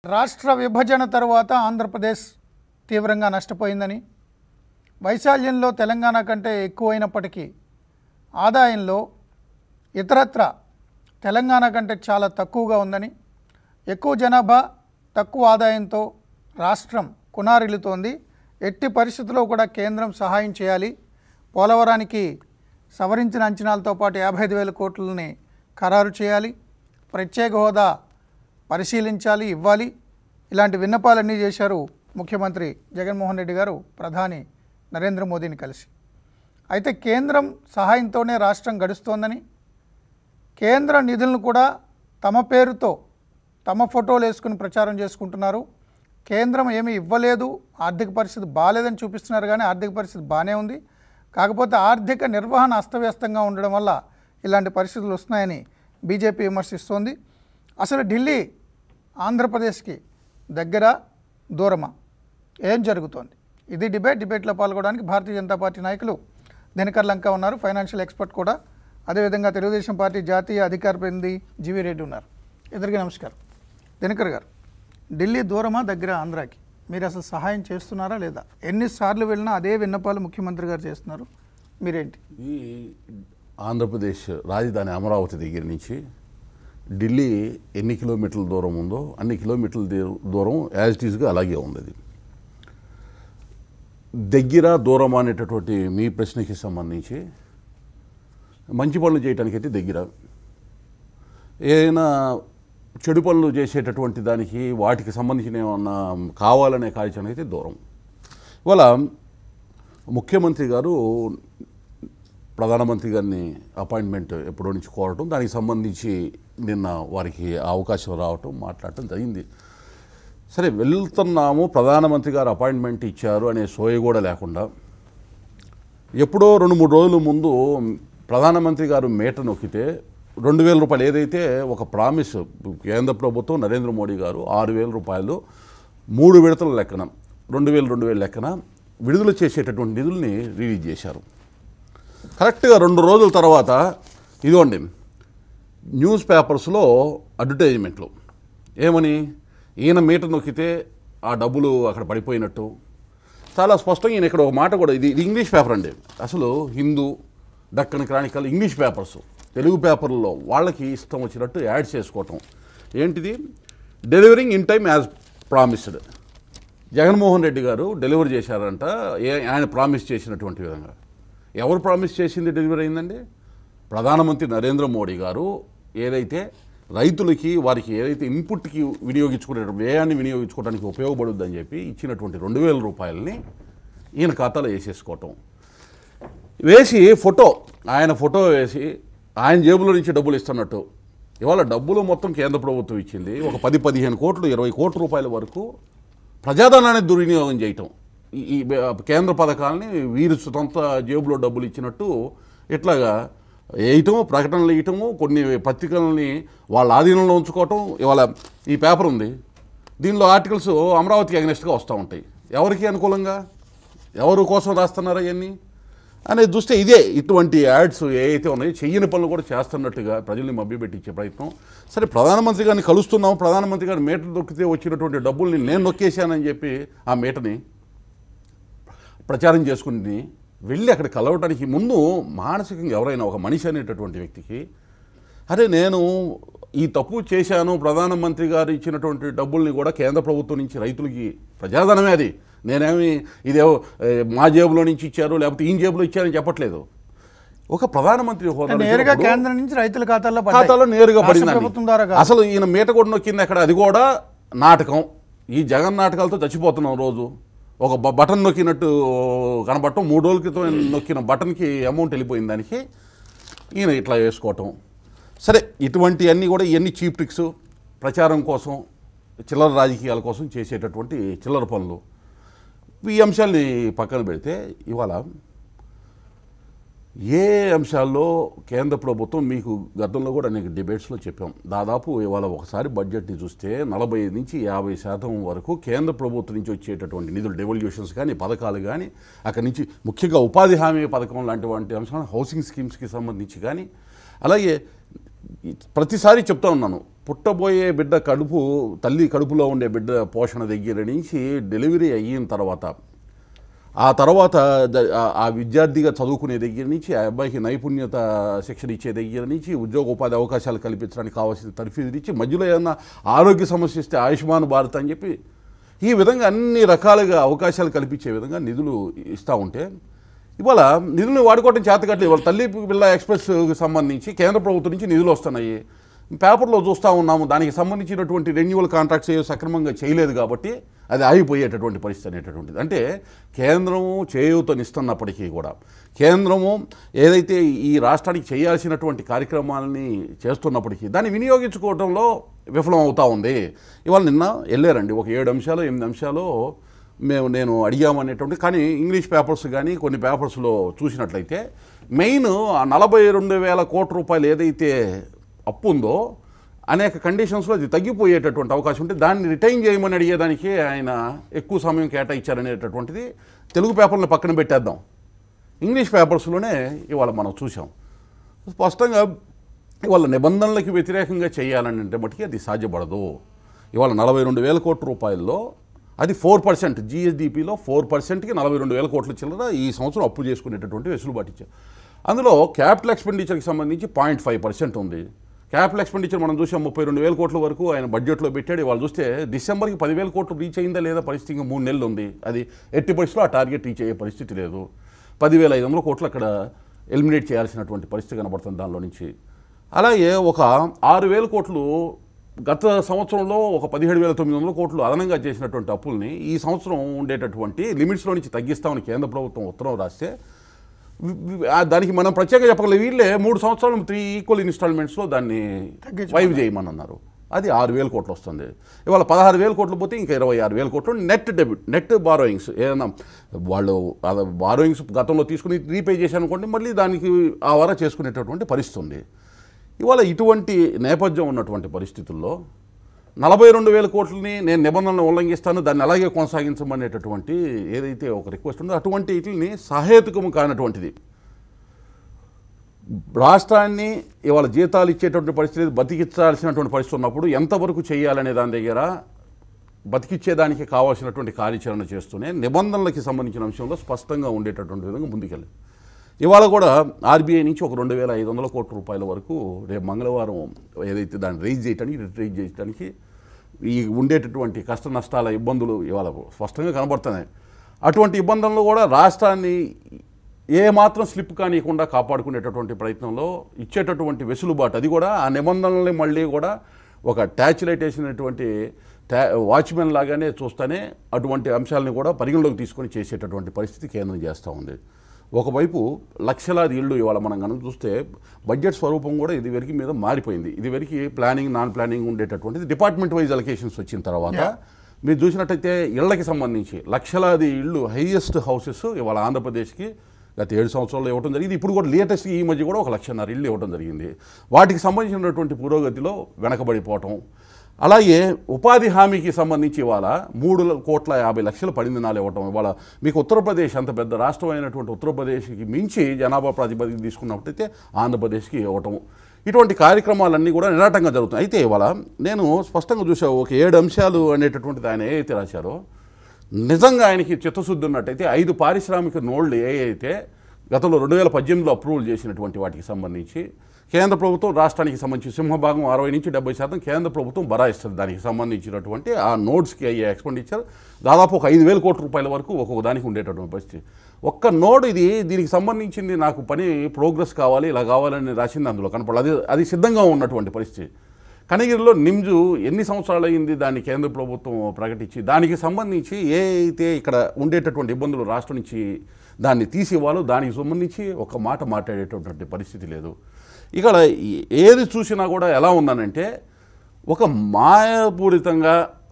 రాష్ట్ర విభజన తరువాత ఆంధ్రప్రదేశ్ తీవ్రంగా నష్టపోయిందని వైశాల్యంలో తెలంగాణ కంటే ఎక్కువైనప్పటికీ ఆదాయంలో ఇతరత్ర తెలంగాణ కంటే చాలా తక్కువగా ఉందని ఎక్కువ జనాభా తక్కువ ఆదాయంతో రాష్ట్రం కునారిల్లుతోంది ఎట్టి పరిస్థితుల్లో కూడా కేంద్రం సహాయం చేయాలి పోలవరానికి సవరించిన అంచనాలతో పాటు యాభై ఐదు వేల కోట్లని ఖరారు చేయాలి ప్రత్యేక హోదా పరిశీలించాలి ఇవ్వాలి ఇలాంటి విన్నపాలన్నీ చేశారు ముఖ్యమంత్రి జగన్మోహన్ రెడ్డి గారు ప్రధాని నరేంద్ర మోదీని కలిసి అయితే కేంద్రం సహాయంతోనే రాష్ట్రం గడుస్తోందని కేంద్ర నిధులను కూడా తమ పేరుతో తమ ఫోటోలు వేసుకుని ప్రచారం చేసుకుంటున్నారు కేంద్రం ఏమీ ఇవ్వలేదు ఆర్థిక పరిస్థితి బాగాలేదని చూపిస్తున్నారు కానీ ఆర్థిక పరిస్థితి బాగానే ఉంది కాకపోతే ఆర్థిక నిర్వహణ అస్తవ్యస్తంగా ఉండడం వల్ల ఇలాంటి పరిస్థితులు వస్తున్నాయని బీజేపీ విమర్శిస్తోంది అసలు ఢిల్లీ ఆంధ్రప్రదేశ్కి దగ్గర దూరమా ఏం జరుగుతోంది ఇది డిబేట్ డిబేట్లో పాల్గొనడానికి భారతీయ జనతా పార్టీ నాయకులు దినకర్ లంక ఉన్నారు ఫైనాన్షియల్ ఎక్స్పర్ట్ కూడా అదేవిధంగా తెలుగుదేశం పార్టీ జాతీయ అధికార ప్రతినిధి జీవీ రెడ్డి ఉన్నారు ఇద్దరికి నమస్కారం దినకర్ గారు ఢిల్లీ దూరమా దగ్గర ఆంధ్రాకి మీరు అసలు సహాయం చేస్తున్నారా లేదా ఎన్నిసార్లు వెళ్ళినా అదే విన్నపాలు ముఖ్యమంత్రి గారు చేస్తున్నారు మీరేంటి ఈ ఆంధ్రప్రదేశ్ రాజధాని అమరావతి దగ్గర నుంచి ఢిల్లీ ఎన్ని కిలోమీటర్ల దూరం ఉందో అన్ని కిలోమీటర్ల దూ- దూరం యాజ్ ఇట్ ఈస్గా అలాగే ఉంది అది దగ్గర దూరం అనేటటువంటి మీ ప్రశ్నకి సంబంధించి మంచి పనులు చేయడానికైతే దగ్గర ఏదైనా చెడు పనులు చేసేటటువంటి దానికి వాటికి సంబంధించిన ఏమన్నా కావాలనే కార్యాచరణ అయితే దూరం ఇవాళ ముఖ్యమంత్రి గారు ప్రధానమంత్రి గారిని అపాయింట్మెంట్ ఎప్పుడో నుంచి కోరటం దానికి సంబంధించి నిన్న వారికి ఆ అవకాశం రావటం మాట్లాడటం జరిగింది సరే వెళ్తున్నాము ప్రధానమంత్రి గారు అపాయింట్మెంట్ ఇచ్చారు అనే సోయ కూడా లేకుండా ఎప్పుడో రెండు మూడు రోజుల ముందు ప్రధానమంత్రి గారు మేట నొక్కితే రెండు వేల రూపాయలు ఏదైతే ఒక ప్రామిస్ కేంద్ర ప్రభుత్వం నరేంద్ర మోడీ గారు ఆరు వేల రూపాయలు మూడు విడతల లెక్కన రెండు వేలు రెండు వేల లెక్కన విడుదల చేసేటటువంటి నిధుల్ని రిలీజ్ చేశారు కరెక్ట్గా రెండు రోజుల తర్వాత ఇదిగోండి న్యూస్ పేపర్స్లో అడ్వర్టైజ్మెంట్లు ఏమని ఈయన మీటర్ నొక్కితే ఆ డబ్బులు అక్కడ పడిపోయినట్టు చాలా స్పష్టంగా ఈయన ఇక్కడ ఒక మాట కూడా ఇది ఇది ఇంగ్లీష్ పేపర్ అండి అసలు Hindu Deccan Chronicle English papers Telugu పేపర్లో వాళ్ళకి ఇష్టం వచ్చినట్టు యాడ్ చేసుకోవటం ఏంటిది delivering in time as promised Jaganmohan Reddy garu delivery చేశారంట ఏ- ఆయన ప్రామిస్ చేసినటువంటి విధంగా ఎవరు ప్రామిస్ చేసింది డెలివరీ అయిందండి ప్రధానమంత్రి నరేంద్ర మోడీ గారు ఏదైతే రైతులకి వారికి ఏదైతే ఇన్పుట్కి వినియోగించుకునే వ్యయాన్ని వినియోగించుకోవడానికి ఉపయోగపడుద్దని చెప్పి ఇచ్చినటువంటి రెండు వేల రూపాయలని ఈయన ఖాతాలో వేసేసుకోవటం వేసి ఫోటో ఆయన ఫోటో వేసి ఆయన జేబులో నుంచి డబ్బులు ఇస్తున్నట్టు ఇవాళ డబ్బులు మొత్తం కేంద్ర ప్రభుత్వం ఇచ్చింది ఒక పది పదిహేను కోట్లు ఇరవై కోట్ల రూపాయల వరకు ప్రజాధనాన్ని దుర్వినియోగం చేయటం ఈ ఈ బె- కేంద్ర పథకాలని వీరు సొంత జేబులో డబ్బులు ఇచ్చినట్టు ఇట్లాగా వేయటము ప్రకటనలు వేయటము కొన్ని పత్రికలని వాళ్ళ ఆధీనంలో ఉంచుకోవటం ఇవాళ ఈ పేపర్ ఉంది దీనిలో ఆర్టికల్స్ అమరావతికి అగ్నెస్ట్గా వస్తూ ఉంటాయి ఎవరికి అనుకూలంగా ఎవరు కోసం రాస్తున్నారు అవన్నీ అనేది చూస్తే ఇదే ఇటువంటి యాడ్స్ ఏవైతే ఉన్నాయో చెయ్యని పనులు కూడా చేస్తున్నట్టుగా ప్రజల్ని మభ్యపెట్టించే ప్రయత్నం సరే ప్రధానమంత్రి గారిని కలుస్తున్నాం ప్రధానమంత్రి గారు మీటర్ దొక్కితే వచ్చినటువంటి డబ్బుల్ని నేను నొక్కేశానని చెప్పి ఆ మీటని ప్రచారం చేసుకుని వెళ్ళి అక్కడ కలవటానికి ముందు మానసికంగా ఎవరైనా ఒక మనిషి అనేటటువంటి వ్యక్తికి అరే నేను ఈ తప్పు చేశాను ప్రధానమంత్రి గారు ఇచ్చినటువంటి డబ్బుల్ని కూడా కేంద్ర ప్రభుత్వం నుంచి రైతులకి ప్రజాధనమే అది నేనేమి ఇదేవో ఏ, మా జేబులో నుంచి ఇచ్చారు లేకపోతే ఈ జేబులో ఇచ్చారని చెప్పట్లేదు ఒక ప్రధానమంత్రి హోదా నేరుగా కేంద్రం నుంచి రైతుల ఖాతాల్లో పడ్డాయి. ఖాతాలో నేరుగా రాష్ట్ర పడిందండి ప్రభుత్వం ద్వారా కాదు. అసలు ఈయన మీట కూడా నొక్కింది అక్కడ అది కూడా నాటకం ఈ జగన్ నాటకాలతో చచ్చిపోతున్నాం రోజు ఒక బ- బటన్ నొక్కినట్టు కనబడటం మూడు రోజుల క్రితం నొక్కిన బటన్కి అమౌంట్ వెళ్ళిపోయిన దానికి ఈయన ఇట్లా వేసుకోవటం సరే ఇటువంటి అన్నీ కూడా ఇవన్నీ చీప్ ట్రిక్స్ ప్రచారం కోసం చిల్లర రాజకీయాల కోసం చేసేటటువంటి చిల్లర పనులు ఈ అంశాల్ని పక్కన పెడితే ఇవాళ ఏ అంశాల్లో కేంద్ర ప్రభుత్వం మీకు గతంలో కూడా అనేక డిబేట్స్లో చెప్పాం దాదాపు ఇవాళ ఒకసారి బడ్జెట్ని చూస్తే నలభై నుంచి యాభై శాతం వరకు కేంద్ర ప్రభుత్వం నుంచి వచ్చేటటువంటి నిధులు డెవల్యూషన్స్ కానీ పథకాలు కానీ అక్కడి నుంచి ముఖ్యంగా ఉపాధి హామీ పథకం లాంటి వంటి అంశాలు హౌసింగ్ స్కీమ్స్కి సంబంధించి కానీ అలాగే ఈ ప్రతిసారి చెప్తా ఉన్నాను పుట్టబోయే బిడ్డ కడుపు తల్లి కడుపులో ఉండే బిడ్డ పోషణ దగ్గర నుంచి డెలివరీ అయిన తర్వాత ఆ తర్వాత ద- ఆ- ఆ విద్యార్థిగా చదువుకునే దగ్గర నుంచి ఆ అబ్బాయికి నైపుణ్యత శిక్షణ ఇచ్చే దగ్గర నుంచి ఉద్యోగ ఉపాధి అవకాశాలు కల్పించడానికి కావాల్సిన తర్ఫీదు ఇచ్చి మధ్యలో ఏమన్నా ఆరోగ్య సమస్య ఇస్తే ఆయుష్మాన్ భారత్ అని చెప్పి ఈ విధంగా అన్ని రకాలుగా అవకాశాలు కల్పించే విధంగా నిధులు ఇస్తూ ఉంటే ఇవాళ నిధులు వాడుకోవడం చేతకట్లేదు ఇవాళ తల్లి పిల్ల ఎక్స్ప్రెస్కి సంబంధించి కేంద్ర ప్రభుత్వం నుంచి నిధులు వస్తున్నాయి పేపర్లో చూస్తూ ఉన్నాము దానికి సంబంధించినటువంటి రెన్యువల్ కాంట్రాక్ట్స్ ఏ సక్రమంగా చేయలేదు కాబట్టి అది ఆగిపోయేటటువంటి పరిస్థితి అనేటటువంటిది అంటే కేంద్రము చేయూతనిస్తున్నప్పటికీ కూడా కేంద్రము ఏదైతే ఈ రాష్ట్రానికి చేయాల్సినటువంటి కార్యక్రమాలని చేస్తున్నప్పటికీ దాన్ని వినియోగించుకోవడంలో విఫలం అవుతా ఉంది ఇవాళ నిన్న వెళ్ళారండి ఒక ఏడు అంశాలు ఎనిమిది అంశాలు మేము నేను అడిగామనేటువంటి కానీ ఇంగ్లీష్ పేపర్స్ కానీ కొన్ని పేపర్స్లో చూసినట్లయితే మెయిన్ ఆ నలభై రెండు వేల కోట్ల రూపాయలు ఏదైతే అప్పు ఉందో అనేక కండిషన్స్లో అది తగ్గిపోయేటటువంటి అవకాశం ఉంటే దాన్ని రిటైన్ చేయమని అడిగేదానికి ఆయన ఎక్కువ సమయం కేటాయించారనేటటువంటిది తెలుగు పేపర్లను పక్కన పెట్టేద్దాం ఇంగ్లీష్ పేపర్స్లోనే ఇవాళ మనం చూసాం స్పష్టంగా ఇవాళ నిబంధనలకు వ్యతిరేకంగా చేయాలని అంటే మటుకి అది సాధ్యపడదు ఇవాళ నలభై రెండు వేల కోట్ల రూపాయల్లో అది ఫోర్ పర్సెంట్ జిఎస్డిపిలో ఫోర్ పర్సెంట్కి నలభై రెండు వేల కోట్ల చిల్లర ఈ సంవత్సరం అప్పు చేసుకునేటటువంటి వెసులుబాటు ఇచ్చారు అందులో క్యాపిటల్ ఎక్స్పెండిచర్కి సంబంధించి పాయింట్ ఫైవ్ పర్సెంట్ ఉంది క్యాపిటల్ ఎక్స్పెండిచర్ మనం చూసాం ముప్పై రెండు వేల కోట్ల వరకు ఆయన బడ్జెట్లో పెట్టాడు వాళ్ళు చూస్తే డిసెంబర్కి పదివేల కోట్లు రీచ్ అయిందా లేదా పరిస్థితి ఇంకా మూడు నెలలు ఉంది అది ఎట్టి పరిస్థితిలో ఆ టార్గెట్ రీచ్ అయ్యే పరిస్థితి లేదు పదివేల ఐదు వందల కోట్లు అక్కడ ఎలిమినేట్ చేయాల్సినటువంటి పరిస్థితి కనబడుతుంది దానిలో నుంచి అలాగే ఒక ఆరు వేల కోట్లు గత సంవత్సరంలో ఒక పదిహేడు వేల తొమ్మిది వందల కోట్లు అదనంగా చేసినటువంటి అప్పుల్ని ఈ సంవత్సరం ఉండేటటువంటి లిమిట్స్లో నుంచి తగ్గిస్తామని కేంద్ర ప్రభుత్వం ఉత్తరం రాస్తే వి- వి- ఆ దానికి మనం ప్రత్యేకంగా చెప్పగలం వీళ్ళే మూడు సంవత్సరాలు త్రీ ఈక్వల్ ఇన్స్టాల్మెంట్స్లో దాన్ని తగ్గించమన్నారు. వైవ్ చేయమని అన్నారు అది ఆరు వేల కోట్లు వస్తుంది ఇవాళ పదహారు వేల కోట్లు పోతే ఇంకా ఇరవై ఆరు వేల కోట్లు నెట్ డెబిట్ నెట్ బారోయింగ్స్ ఏదైనా వాళ్ళు బారోయింగ్స్ గతంలో తీసుకుని రీపే చేశాను అనుకోండి మళ్ళీ దానికి ఆ వారా చేసుకునేటటువంటి పరిస్థితి ఉంది ఇవాళ ఇటువంటి నేపథ్యం ఉన్నటువంటి పరిస్థితుల్లో నలభై రెండు వేల కోట్లని నేను నిబంధనలు ఉల్లంఘిస్తాను దాన్ని అలాగే కొనసాగించమనేటటువంటి ఏదైతే ఒక రిక్వెస్ట్ ఉందో అటువంటి వీటిని సహేతుకము కానటువంటిది రాష్ట్రాన్ని ఇవాళ జీతాలు ఇచ్చేటువంటి పరిస్థితి లేదు, బతికించాల్సినటువంటి పరిస్థితి ఉన్నప్పుడు ఎంతవరకు చేయాలనే దాని దగ్గర బతికిచ్చేదానికి కావాల్సినటువంటి కార్యాచరణ చేస్తూనే నిబంధనలకి సంబంధించిన అంశంలో స్పష్టంగా ఉండేటటువంటి విధంగా ముందుకెళ్ళి ఇవాళ కూడా ఆర్బీఐ నుంచి ఒక రెండు వేల ఐదు వందల కోట్ల రూపాయల వరకు రేపు మంగళవారం ఏదైతే దాన్ని రైజ్ చేయడానికి రిట్రీజ్ చేయడానికి ఈ ఉండేటటువంటి కష్ట నష్టాల ఇబ్బందులు ఇవాళ స్పష్టంగా కనబడుతున్నాయి అటువంటి ఇబ్బందులను కూడా రాష్ట్రాన్ని ఏ మాత్రం స్లిప్ కానియకుండా కాపాడుకునేటటువంటి ప్రయత్నంలో ఇచ్చేటటువంటి వెసులుబాటు అది కూడా ఆ నిబంధనల్ని మళ్ళీ కూడా ఒక ట్యాచ్ లైట్ వేసినటువంటి ట్యా వాచ్మెన్ లాగానే చూస్తేనే అటువంటి అంశాలను కూడా పరిగణలోకి తీసుకొని చేసేటటువంటి పరిస్థితి కేంద్రం చేస్తూ ఉంది ఒకవైపు లక్షలాది ఇళ్ళు ఇవాళ మనం కనుక చూస్తే బడ్జెట్ స్వరూపం కూడా ఇది వరకు మీద మారిపోయింది ఇది వరకు ప్లానింగ్ నాన్ ప్లానింగ్ ఉండేటటువంటిది డిపార్ట్మెంట్ వైజ్ అలొకేషన్స్ వచ్చిన తర్వాత మీరు చూసినట్టయితే ఇళ్ళకి సంబంధించి లక్షలాది ఇళ్ళు హైయెస్ట్ హౌసెస్ ఇవాళ ఆంధ్రప్రదేశ్కి గత ఏడు సంవత్సరాల్లో ఇవ్వడం జరిగింది ఇప్పుడు కూడా లేటెస్ట్ ఈ మధ్య కూడా ఒక లక్షన్నర ఇళ్ళు ఇవ్వడం జరిగింది వాటికి సంబంధించినటువంటి పురోగతిలో వెనకబడిపోవటం అలాగే ఉపాధి హామీకి సంబంధించి ఇవాళ మూడు ల- కోట్ల యాభై లక్షల పడిందినాలు ఇవ్వటం ఇవాళ మీకు ఉత్తరప్రదేశ్ అంత పెద్ద రాష్ట్రం అయినటువంటి ఉత్తరప్రదేశ్కి మించి జనాభా ప్రాతిపదిక తీసుకున్నట్టయితే ఆంధ్రప్రదేశ్కి ఇవ్వటం ఇటువంటి కార్యక్రమాలన్నీ కూడా నిరాటంగా జరుగుతాయి అయితే ఇవాళ నేను స్పష్టంగా చూసా ఒక ఏడు అంశాలు అనేటటువంటిది ఆయన ఏ అయితే రాశారో నిజంగా ఆయనకి చిత్తశుద్ధి ఉన్నట్టయితే ఐదు పారిశ్రామిక నోళ్లు ఏ అయితే గతంలో రెండు వేల పద్దెనిమిదిలో అప్రూవల్ చేసినటువంటి వాటికి సంబంధించి కేంద్ర ప్రభుత్వం రాష్ట్రానికి సంబంధించి సింహభాగం అరవై నుంచి డెబ్బై శాతం కేంద్ర ప్రభుత్వం బరాయిస్తుంది దానికి సంబంధించినటువంటి ఆ నోట్స్కి అయ్యే ఎక్స్పెండిచర్ దాదాపు ఒక ఐదు వేల కోట్ల రూపాయల వరకు ఒక్కొక్క దానికి ఉండేటటువంటి పరిస్థితి ఒక్క నోడ్ ఇది దీనికి సంబంధించింది నాకు పని ప్రోగ్రెస్ కావాలి ఇలా కావాలని రాసింది అందులో కనపడాలి అది అది సిద్ధంగా ఉన్నటువంటి పరిస్థితి కనగిరిలో నిమ్జు ఎన్ని సంవత్సరాలు అయింది దాన్ని కేంద్ర ప్రభుత్వం ప్రకటించి దానికి సంబంధించి ఏ అయితే ఇక్కడ ఉండేటటువంటి ఇబ్బందులు రాష్ట్రం నుంచి దాన్ని తీసి ఇవ్వాలో దానికి సంబంధించి ఒక మాట మాట్లాడేటటువంటి పరిస్థితి లేదు ఇక్కడ ఈ- ఏది చూసినా కూడా ఎలా ఉందనంటే ఒక మాయాపూరితంగా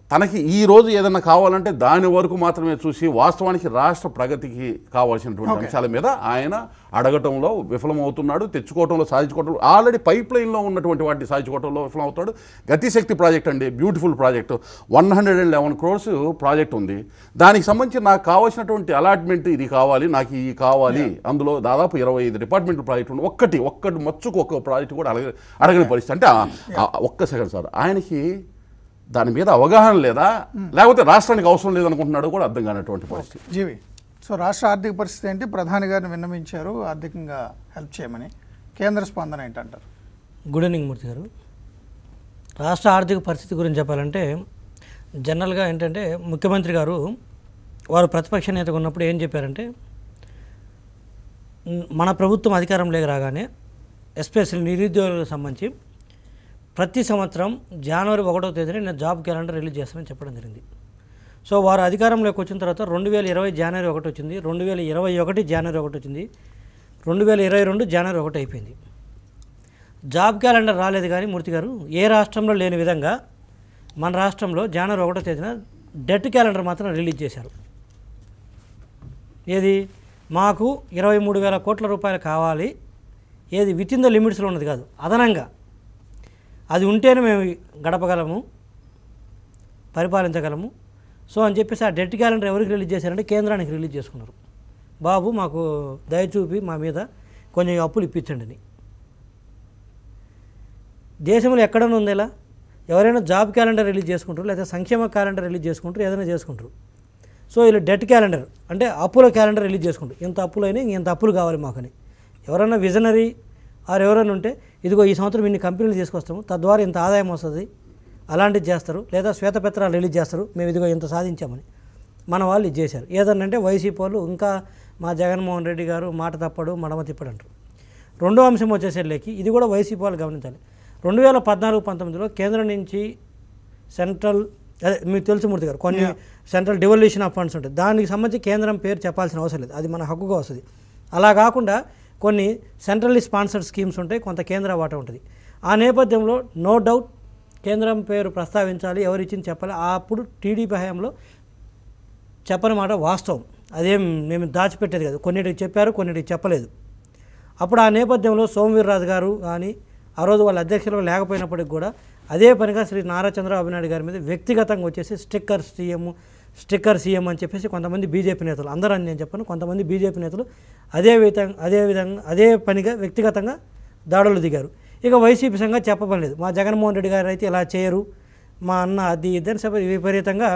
తనకి ఈ రోజు ఏదైనా కావాలంటే దాని వరకు మాత్రమే చూసి వాస్తవానికి రాష్ట్ర ప్రగతికి కావాల్సినటువంటి అంశాల మీద ఆయన అడగటంలో విఫలమవుతున్నాడు తెచ్చుకోవటంలో సాధించుకోవటంలో ఆల్రెడీ పైప్ లైన్లో ఉన్నటువంటి వాటిని సాధించుకోవటంలో విఫలమవుతాడు గతిశక్తి ప్రాజెక్ట్ అండి beautiful project one hundred and eleven crores project ఉంది దానికి సంబంధించి నాకు కావాల్సినటువంటి అలాట్మెంట్ ఇది కావాలి నాకు ఇది కావాలి అందులో దాదాపు ఇరవై ఐదు డిపార్ట్మెంట్ ప్రాజెక్ట్ ఉంది ఒక్కటి ఒక్కటి మచ్చుకు ఒక్క ప్రాజెక్ట్ కూడా అడగ అడగని పరిస్థితి అంటే ఆ- ఆ- ఒక్క సెకండ్ సార్ ఆయనకి దాని మీద అవగాహన లేదా లేకపోతే రాష్ట్రానికి అవసరం లేదనుకుంటున్నాడు కూడా అర్థం కానటువంటి పరిస్థితి జీవి సో రాష్ట్ర ఆర్థిక పరిస్థితి ఏంటి ప్రధాని గారిని విన్నవించారు ఆర్థికంగా హెల్ప్ చేయమని కేంద్ర స్పందన ఏంటంటారు గుడ్ ఈవినింగ్ మూర్తి గారు రాష్ట్ర ఆర్థిక పరిస్థితి గురించి చెప్పాలంటే జనరల్గా ఏంటంటే ముఖ్యమంత్రి గారు వారు ప్రతిపక్ష నేతగా ఉన్నప్పుడు ఏం చెప్పారంటే "మ్, మన ప్రభుత్వం అధికారంలోకి రాగానే ఎస్పెషల్ నిరుద్యోగులకు సంబంధించి ప్రతి సంవత్సరం జనవరి ఒకటో తేదీన నేను జాబ్ క్యాలెండర్ రిలీజ్ చేస్తానని చెప్పడం జరిగింది సో వారు అధికారంలోకి వచ్చిన తర్వాత రెండు వేల ఇరవై జనవరి ఒకటి వచ్చింది రెండు వేల ఇరవై ఒకటి జనవరి ఒకటి వచ్చింది రెండు వేల ఇరవై రెండు జనవరి ఒకటి అయిపోయింది జాబ్ క్యాలెండర్ రాలేదు కానీ మూర్తి గారు ఏ రాష్ట్రంలో లేని విధంగా మన రాష్ట్రంలో జనవరి ఒకటో తేదీన డెట్ క్యాలెండర్ మాత్రం రిలీజ్ చేశారు ఏది మాకు ఇరవై మూడు వేల కోట్ల రూపాయలు కావాలి ఏది విత్ ఇన్ ద లిమిట్స్లో ఉన్నది కాదు అదనంగా అది ఉంటేనే మేము గడపగలము పరిపాలించగలము సో అని చెప్పేసి ఆ డెట్ క్యాలెండర్ ఎవరికి రిలీజ్ చేశారంటే కేంద్రానికి రిలీజ్ చేసుకున్నారు బాబు మాకు దయచూపి మా మీద కొంచెం అప్పులు ఇప్పించండి అని దేశంలో ఎక్కడైనా ఉంది ఇలా ఎవరైనా జాబ్ క్యాలెండర్ రిలీజ్ చేసుకుంటారు లేదా సంక్షేమ క్యాలెండర్ రిలీజ్ చేసుకుంటారు ఏదైనా చేసుకుంటారు సో వీళ్ళు డెట్ క్యాలెండర్ అంటే అప్పుల క్యాలెండర్ రిలీజ్ చేసుకుంటారు ఇంత అప్పులైనా ఇంత అప్పులు కావాలి మాకని ఎవరైనా విజనరీ ఆర్ ఎవరైనా ఉంటే ఇదిగో ఈ సంవత్సరం ఇన్ని కంపెనీలు తీసుకొస్తాము తద్వారా ఇంత ఆదాయం వస్తుంది అలాంటిది చేస్తారు లేదా శ్వేతపత్రాలు రిలీజ్ చేస్తారు మేము ఇదిగో ఇంత సాధించామని మన వాళ్ళు ఇది చేశారు ఏదన్నంటే వైసీపీ వాళ్ళు ఇంకా మా జగన్మోహన్ రెడ్డి గారు మాట తప్పడు మడమ తిప్పడు అంటారు రెండో అంశం వచ్చేసరికి ఇది కూడా వైసీపీ వాళ్ళు గమనించాలి రెండు వేల పద్నాలుగు పంతొమ్మిదిలో కేంద్రం నుంచి సెంట్రల్ అదే మీకు తెలుసు మూర్తి గారు కొన్ని సెంట్రల్ డివల్యూషన్ ఆఫ్ ఫండ్స్ ఉంటాయి దానికి సంబంధించి కేంద్రం పేరు చెప్పాల్సిన అవసరం లేదు అది మన హక్కుగా వస్తుంది అలా కాకుండా కొన్ని సెంట్రల్లీ స్పాన్సర్డ్ స్కీమ్స్ ఉంటాయి కొంత కేంద్ర వాటా ఉంటుంది ఆ నేపథ్యంలో నో డౌట్ కేంద్రం పేరు ప్రస్తావించాలి ఎవరిచ్చింది చెప్పాలి అప్పుడు టీడీపీ హయాంలో చెప్పని మాట వాస్తవం అదేం మేము దాచిపెట్టేది కాదు కొన్నిటికి చెప్పారు కొన్నిటికి చెప్పలేదు అప్పుడు ఆ నేపథ్యంలో సోమవీర్రాజు గారు కానీ ఆ రోజు వాళ్ళ అధ్యక్షులు లేకపోయినప్పటికి కూడా అదే పనిగా శ్రీ నారా చంద్రబాబు నాయుడు గారి మీద వ్యక్తిగతంగా వచ్చేసి స్టిక్కర్ సీఎం స్టిక్కర్ సీఎం అని చెప్పేసి కొంతమంది బీజేపీ నేతలు అందరూ అని నేను చెప్పాను కొంతమంది బీజేపీ నేతలు అదే విధంగా అదే విధంగా అదే పనిగా వ్యక్తిగతంగా దాడులు దిగారు ఇక వైసీపీ సంగతి చెప్పడం లేదు మా జగన్మోహన్ రెడ్డి గారు అయితే ఇలా చేయరు మా అన్న అది ఇద్దరు సభ విపరీతంగా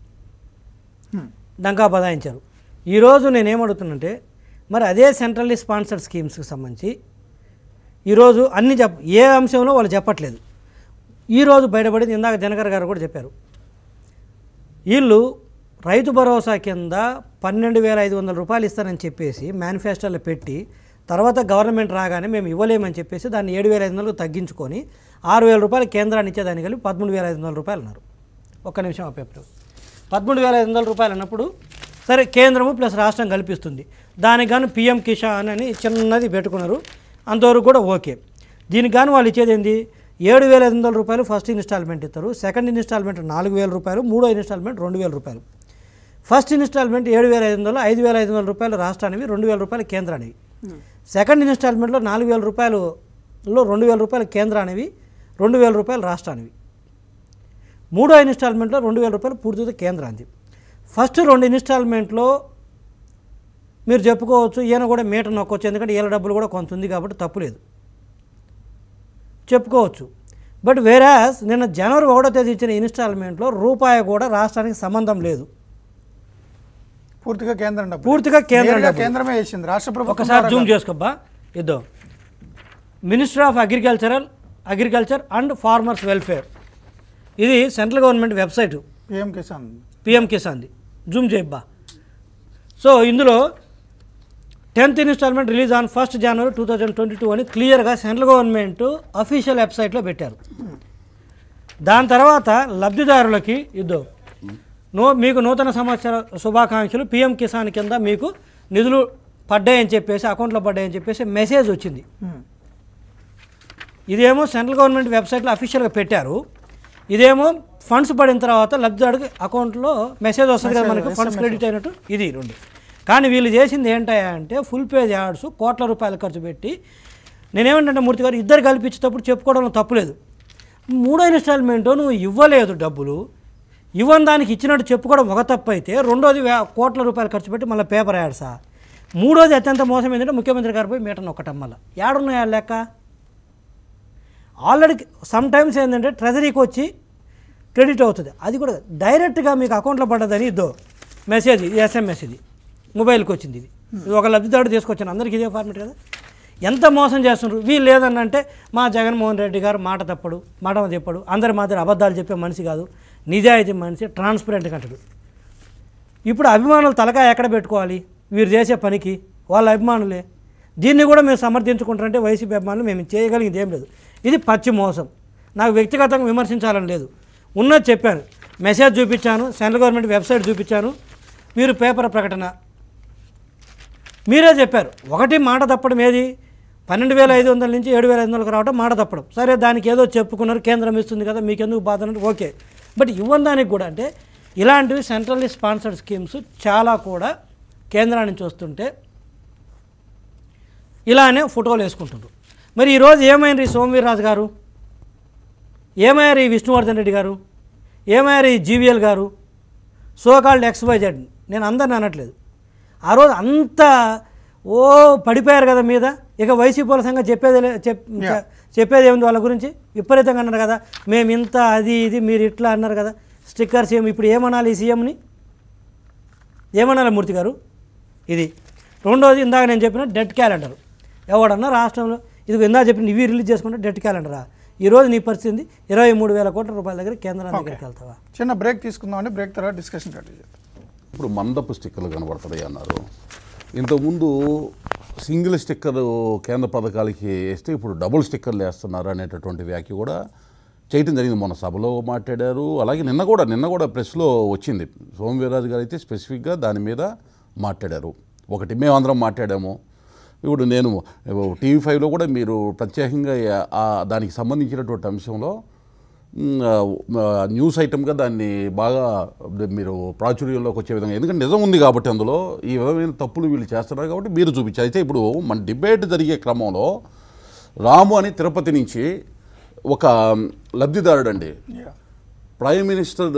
డంకా బదాయించారు ఈరోజు నేనేమడుగుతున్నంటే మరి అదే సెంట్రల్లీ స్పాన్సర్డ్ స్కీమ్స్కి సంబంధించి ఈరోజు అన్ని చెప్ ఏ అంశంలో వాళ్ళు చెప్పట్లేదు ఈరోజు బయటపడింది ఇందాక జనకర్ గారు కూడా చెప్పారు వీళ్ళు రైతు భరోసా కింద పన్నెండు వేల ఐదు వందల రూపాయలు ఇస్తారని చెప్పేసి మేనిఫెస్టోలో పెట్టి తర్వాత గవర్నమెంట్ రాగానే మేము ఇవ్వలేమని చెప్పేసి దాన్ని ఏడు వేల ఐదు వందలకు తగ్గించుకొని ఆరు వేల రూపాయలు కేంద్రాన్ని ఇచ్చేదానికి కలిపి పదమూడు వేల ఐదు వందల రూపాయలు అన్నారు ఒక్క నిమిషం ఆ పేపర్ పదమూడు వేల ఐదు వందల రూపాయలు అన్నప్పుడు సరే కేంద్రము ప్లస్ రాష్ట్రం కల్పిస్తుంది దానికి గాను పిఎం కిసాన్ అని చిన్నది పెట్టుకున్నారు అంతవరకు కూడా ఓకే దీనికి గాను వాళ్ళు ఇచ్చేది ఏంది ఏడు వేల ఐదు వందల రూపాయలు ఫస్ట్ ఇన్స్టాల్మెంట్ ఇస్తారు సెకండ్ ఇన్స్టాల్మెంట్ నాలుగు వేల రూపాయలు మూడో ఇన్స్టాల్మెంట్ రెండు వేల రూపాయలు ఫస్ట్ ఇన్స్టాల్మెంట్ ఏడు వేల ఐదు వందలు ఐదు వేల ఐదు వందల రూపాయలు రాష్ట్రానివి రెండు వేల రూపాయలు కేంద్రానివి సెకండ్ ఇన్స్టాల్మెంట్లో నాలుగు వేల రూపాయలులో రెండు వేల రూపాయలు కేంద్రానివి రెండు వేల రూపాయలు రాష్ట్రానివి మూడో ఇన్స్టాల్మెంట్లో రెండు వేల రూపాయలు పూర్తిగా కేంద్రాంది ఫస్ట్ రెండు ఇన్స్టాల్మెంట్లో మీరు చెప్పుకోవచ్చు ఈయన కూడా మీటర్ నొక్కొచ్చు ఎందుకంటే ఈయన డబ్బులు కూడా కొంత ఉంది కాబట్టి తప్పులేదు చెప్పుకోవచ్చు బట్ వేరాస్ నిన్న జనవరి ఒకటో తేదీ ఇచ్చిన ఇన్స్టాల్మెంట్లో రూపాయి కూడా రాష్ట్రానికి సంబంధం లేదు పూర్తిగా కేంద్రం డబ్బు పూర్తిగా కేంద్రం నేరుగా డబ్బులు. కేంద్రమే వేసింది రాష్ట్ర ప్రభుత్వం ఒకసారి ద్వారా జూమ్ కాదు. చేసుకోబ్బా ఇద్దో minister of agricultural agriculture and farmers welfare ఇది central government website PM Kisan PM కిసాన్ది జూమ్ చేయబ్బా సో ఇందులో tenth instalment release on first January two thousand twenty two అని క్లియర్గా సెంట్రల్ గవర్నమెంట్ అఫీషియల్ వెబ్సైట్లో పెట్టారు దాని తర్వాత లబ్ధిదారులకి ఇద్దో నూ మీకు నూతన సంవత్సర శుభాకాంక్షలు పిఎం కిసాన్ కింద మీకు నిధులు పడ్డాయని చెప్పేసి అకౌంట్లో పడ్డాయని చెప్పేసి మెసేజ్ వచ్చింది ఉమ్. ఇదేమో సెంట్రల్ గవర్నమెంట్ వెబ్సైట్లో అఫీషియల్గా పెట్టారు ఇదేమో ఫండ్స్ పడిన తర్వాత లబ్ధిదారుడికి అకౌంట్లో మెసేజ్ వస్తుంది కదా మనకు ఫండ్స్ క్రెడిట్ అయినట్టు ఇది రెండు కానీ వీళ్ళు చేసింది ఏంటయ్యా అంటే ఫుల్ పేజ్ యాడ్స్ కోట్ల రూపాయలు ఖర్చు పెట్టి నేనేమంటే మూర్తి గారు ఇద్దరు కల్పించేటప్పుడు చెప్పుకోవడంలో తప్పులేదు మూడో ఇన్స్టాల్మెంట్ నువ్వు ఇవ్వలేదు డబ్బులు ఇవ్వని దానికి ఇచ్చినట్టు చెప్పుకోవడం ఒక తప్పు అయితే రెండోది వే- కోట్ల రూపాయలు ఖర్చు పెట్టి మళ్ళీ పేపర్ యాడ్సా మూడోది అత్యంత మోసం ఏంటంటే ముఖ్యమంత్రి గారు పోయి మీటర్ని ఒక్కటం మళ్ళీ యాడున్నాయా లెక్క ఆల్రెడీ సమ్ టైమ్స్ ఏంటంటే ట్రెజరీకి వచ్చి క్రెడిట్ అవుతుంది అది కూడా డైరెక్ట్గా మీకు అకౌంట్లో పడ్డదని ఇద్దో మెసేజ్ ఇది ఎస్ఎంఎస్ ఇది మొబైల్కి వచ్చింది ఇది ఇది ఒక లబ్ధిదారుడు తీసుకొచ్చాను అందరికీ ఇదే ఫార్మేట్ కదా ఎంత మోసం చేస్తున్నారు వీళ్ళు లేదనంటే మా జగన్మోహన్ రెడ్డి గారు మాట తప్పడు మాట చెప్పడు అందరి మాదిరి అబద్ధాలు చెప్పే మనిషి కాదు నిజాయితీ మనిషి ట్రాన్స్పరెంట్ కంటడు ఇప్పుడు అభిమానులు తలకాయ ఎక్కడ పెట్టుకోవాలి వీరు చేసే పనికి వాళ్ళ అభిమానులే దీన్ని కూడా మేము సమర్థించుకుంటారంటే వైసీపీ అభిమానులు మేము చేయగలిగింది ఏం లేదు ఇది పచ్చి మోసం నాకు వ్యక్తిగతంగా విమర్శించాలని లేదు ఉన్నది చెప్పాను మెసేజ్ చూపించాను సెంట్రల్ గవర్నమెంట్ వెబ్సైట్ చూపించాను మీరు పేపర్ ప్రకటన మీరే చెప్పారు ఒకటి మాట తప్పడం ఏది పన్నెండు వేల ఐదు వందల నుంచి ఏడు వేల ఐదు వందలకు రావడం మాట తప్పడం సరే దానికి ఏదో చెప్పుకున్నారు కేంద్రం ఇస్తుంది కదా మీకు ఎందుకు బాధ అంటే ఓకే బట్ ఇవ్వని దానికి కూడా అంటే ఇలాంటివి సెంట్రల్లీ స్పాన్సర్డ్ స్కీమ్స్ చాలా కూడా కేంద్రం నుంచి వస్తుంటే ఇలానే ఫోటోలు వేసుకుంటున్నారు మరి ఈరోజు ఏమైంది ఈ సోమవీర్రాజు గారు ఏమయ్యారు ఈ విష్ణువర్ధన్ రెడ్డి గారు ఏమయ్యారు ఈ జీవీఎల్ గారు సోకాల్డ్ ఎక్స్వైజెడ్ నేను అందరిని అనట్లేదు ఆ రోజు అంత ఓ పడిపోయారు కదా మీద ఇక వైసీపీ సంగతి చెప్పేది లే- చెప్ చె- చెప్పేది ఏముంది వాళ్ళ గురించి విపరీతంగా అన్నారు కదా మేము ఇంత అది ఇది మీరు ఇట్లా అన్నారు కదా స్టిక్కర్స్ ఏమి ఇప్పుడు ఏమనాలి ఈ సీఎంని ఏమనాలి మూర్తి గారు ఇది రెండోది ఇందాక నేను చెప్పిన డెట్ క్యాలెండర్ ఎవడన్నా రాష్ట్రంలో ఇది ఇందాక చెప్పిన ఇవి రిలీజ్ చేసుకుంటే డెట్ క్యాలెండరా ఈరోజు నీ పరిస్థితి ఇరవై మూడు వేల కోట్ల రూపాయల దగ్గర కేంద్రం దగ్గరికి వెళ్తావా చిన్న బ్రేక్ తీసుకుందామండి బ్రేక్ తర్వాత డిస్కషన్ కంటిన్యూ చేద్దాం ఇప్పుడు మందపు స్టిక్కర్లు కనబడుతున్నాయి అన్నారు ఇంతకుముందు సింగిల్ స్టిక్కర్ కేంద్ర పథకాలకి వేస్తే ఇప్పుడు డబుల్ స్టిక్కర్లు వేస్తున్నారు అనేటటువంటి వ్యాఖ్య కూడా చేయటం జరిగింది మొన్న సభలో మాట్లాడారు అలాగే నిన్న కూడా నిన్న కూడా ప్రెస్లో వచ్చింది సోమవీర్రాజు గారు అయితే స్పెసిఫిక్గా దాని మీద మాట్లాడారు ఒకటి మేమందరం మాట్లాడాము ఇప్పుడు నేను టీవీ ఫైవ్లో కూడా మీరు ప్రత్యేకంగా ఆ దానికి సంబంధించినటువంటి అంశంలో మ్, ఆ, న్యూస్ ఐటమ్గా దాన్ని బాగా మీరు ప్రాచుర్యంలోకి వచ్చే విధంగా ఎందుకంటే నిజం ఉంది కాబట్టి అందులో ఈ విధమైన తప్పులు వీళ్ళు చేస్తున్నారు కాబట్టి మీరు చూపించారు అయితే ఇప్పుడు మన డిబేట్ జరిగే క్రమంలో రాము అని తిరుపతి నుంచి ఒక లబ్ధిదారుడు అండి ప్రైమ్ మినిస్టర్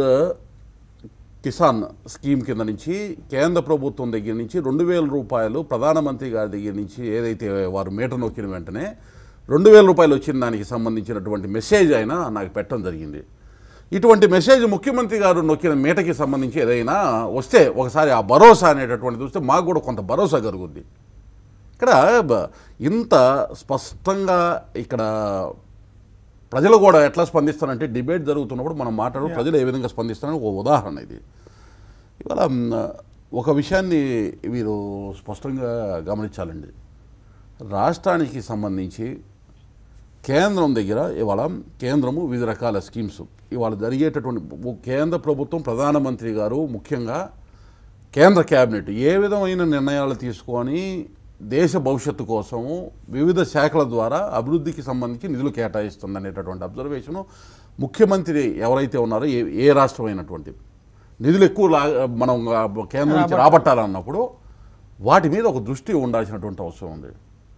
కిసాన్ స్కీమ్ కింద నుంచి కేంద్ర ప్రభుత్వం దగ్గర నుంచి రెండు వేల రూపాయలు ప్రధానమంత్రి గారి దగ్గర నుంచి ఏదైతే వారు మీటర్ నొక్కిన వెంటనే రెండు వేల రూపాయలు వచ్చిన దానికి సంబంధించినటువంటి మెసేజ్ అయినా నాకు పెట్టడం జరిగింది ఇటువంటి మెసేజ్ ముఖ్యమంత్రి గారు నొక్కిన మీటకి సంబంధించి ఏదైనా వస్తే ఒకసారి ఆ భరోసా అనేటటువంటిది చూస్తే మాకు కూడా కొంత భరోసా కలుగుద్ది ఇక్కడ బ- ఇంత స్పష్టంగా ఇక్కడ ప్రజలు కూడా ఎట్లా స్పందిస్తారంటే డిబేట్ జరుగుతున్నప్పుడు మనం మాట్లాడు ప్రజలు ఏ విధంగా స్పందిస్తారని ఒక ఉదాహరణ ఇది ఇవాళ మ్, ఒక విషయాన్ని వీరు స్పష్టంగా గమనించాలండి రాష్ట్రానికి సంబంధించి కేంద్రం దగ్గర ఇవాళ కేంద్రము వివిధ రకాల స్కీమ్స్ ఇవాళ జరిగేటటువంటి ఓ కేంద్ర ప్రభుత్వం ప్రధానమంత్రి గారు ముఖ్యంగా కేంద్ర క్యాబినెట్ ఏ విధమైన నిర్ణయాలు తీసుకొని దేశ భవిష్యత్తు కోసము వివిధ శాఖల ద్వారా అభివృద్ధికి సంబంధించి నిధులు కేటాయిస్తుంది అనేటటువంటి అబ్జర్వేషను ముఖ్యమంత్రి ఎవరైతే ఉన్నారో ఏ ఏ రాష్ట్రం అయినటువంటి నిధులు ఎక్కువ లా మనం ఆ, కేంద్రం నుంచి రాబట్టాలన్నప్పుడు వాటి మీద ఒక దృష్టి ఉండాల్సినటువంటి అవసరం ఉంది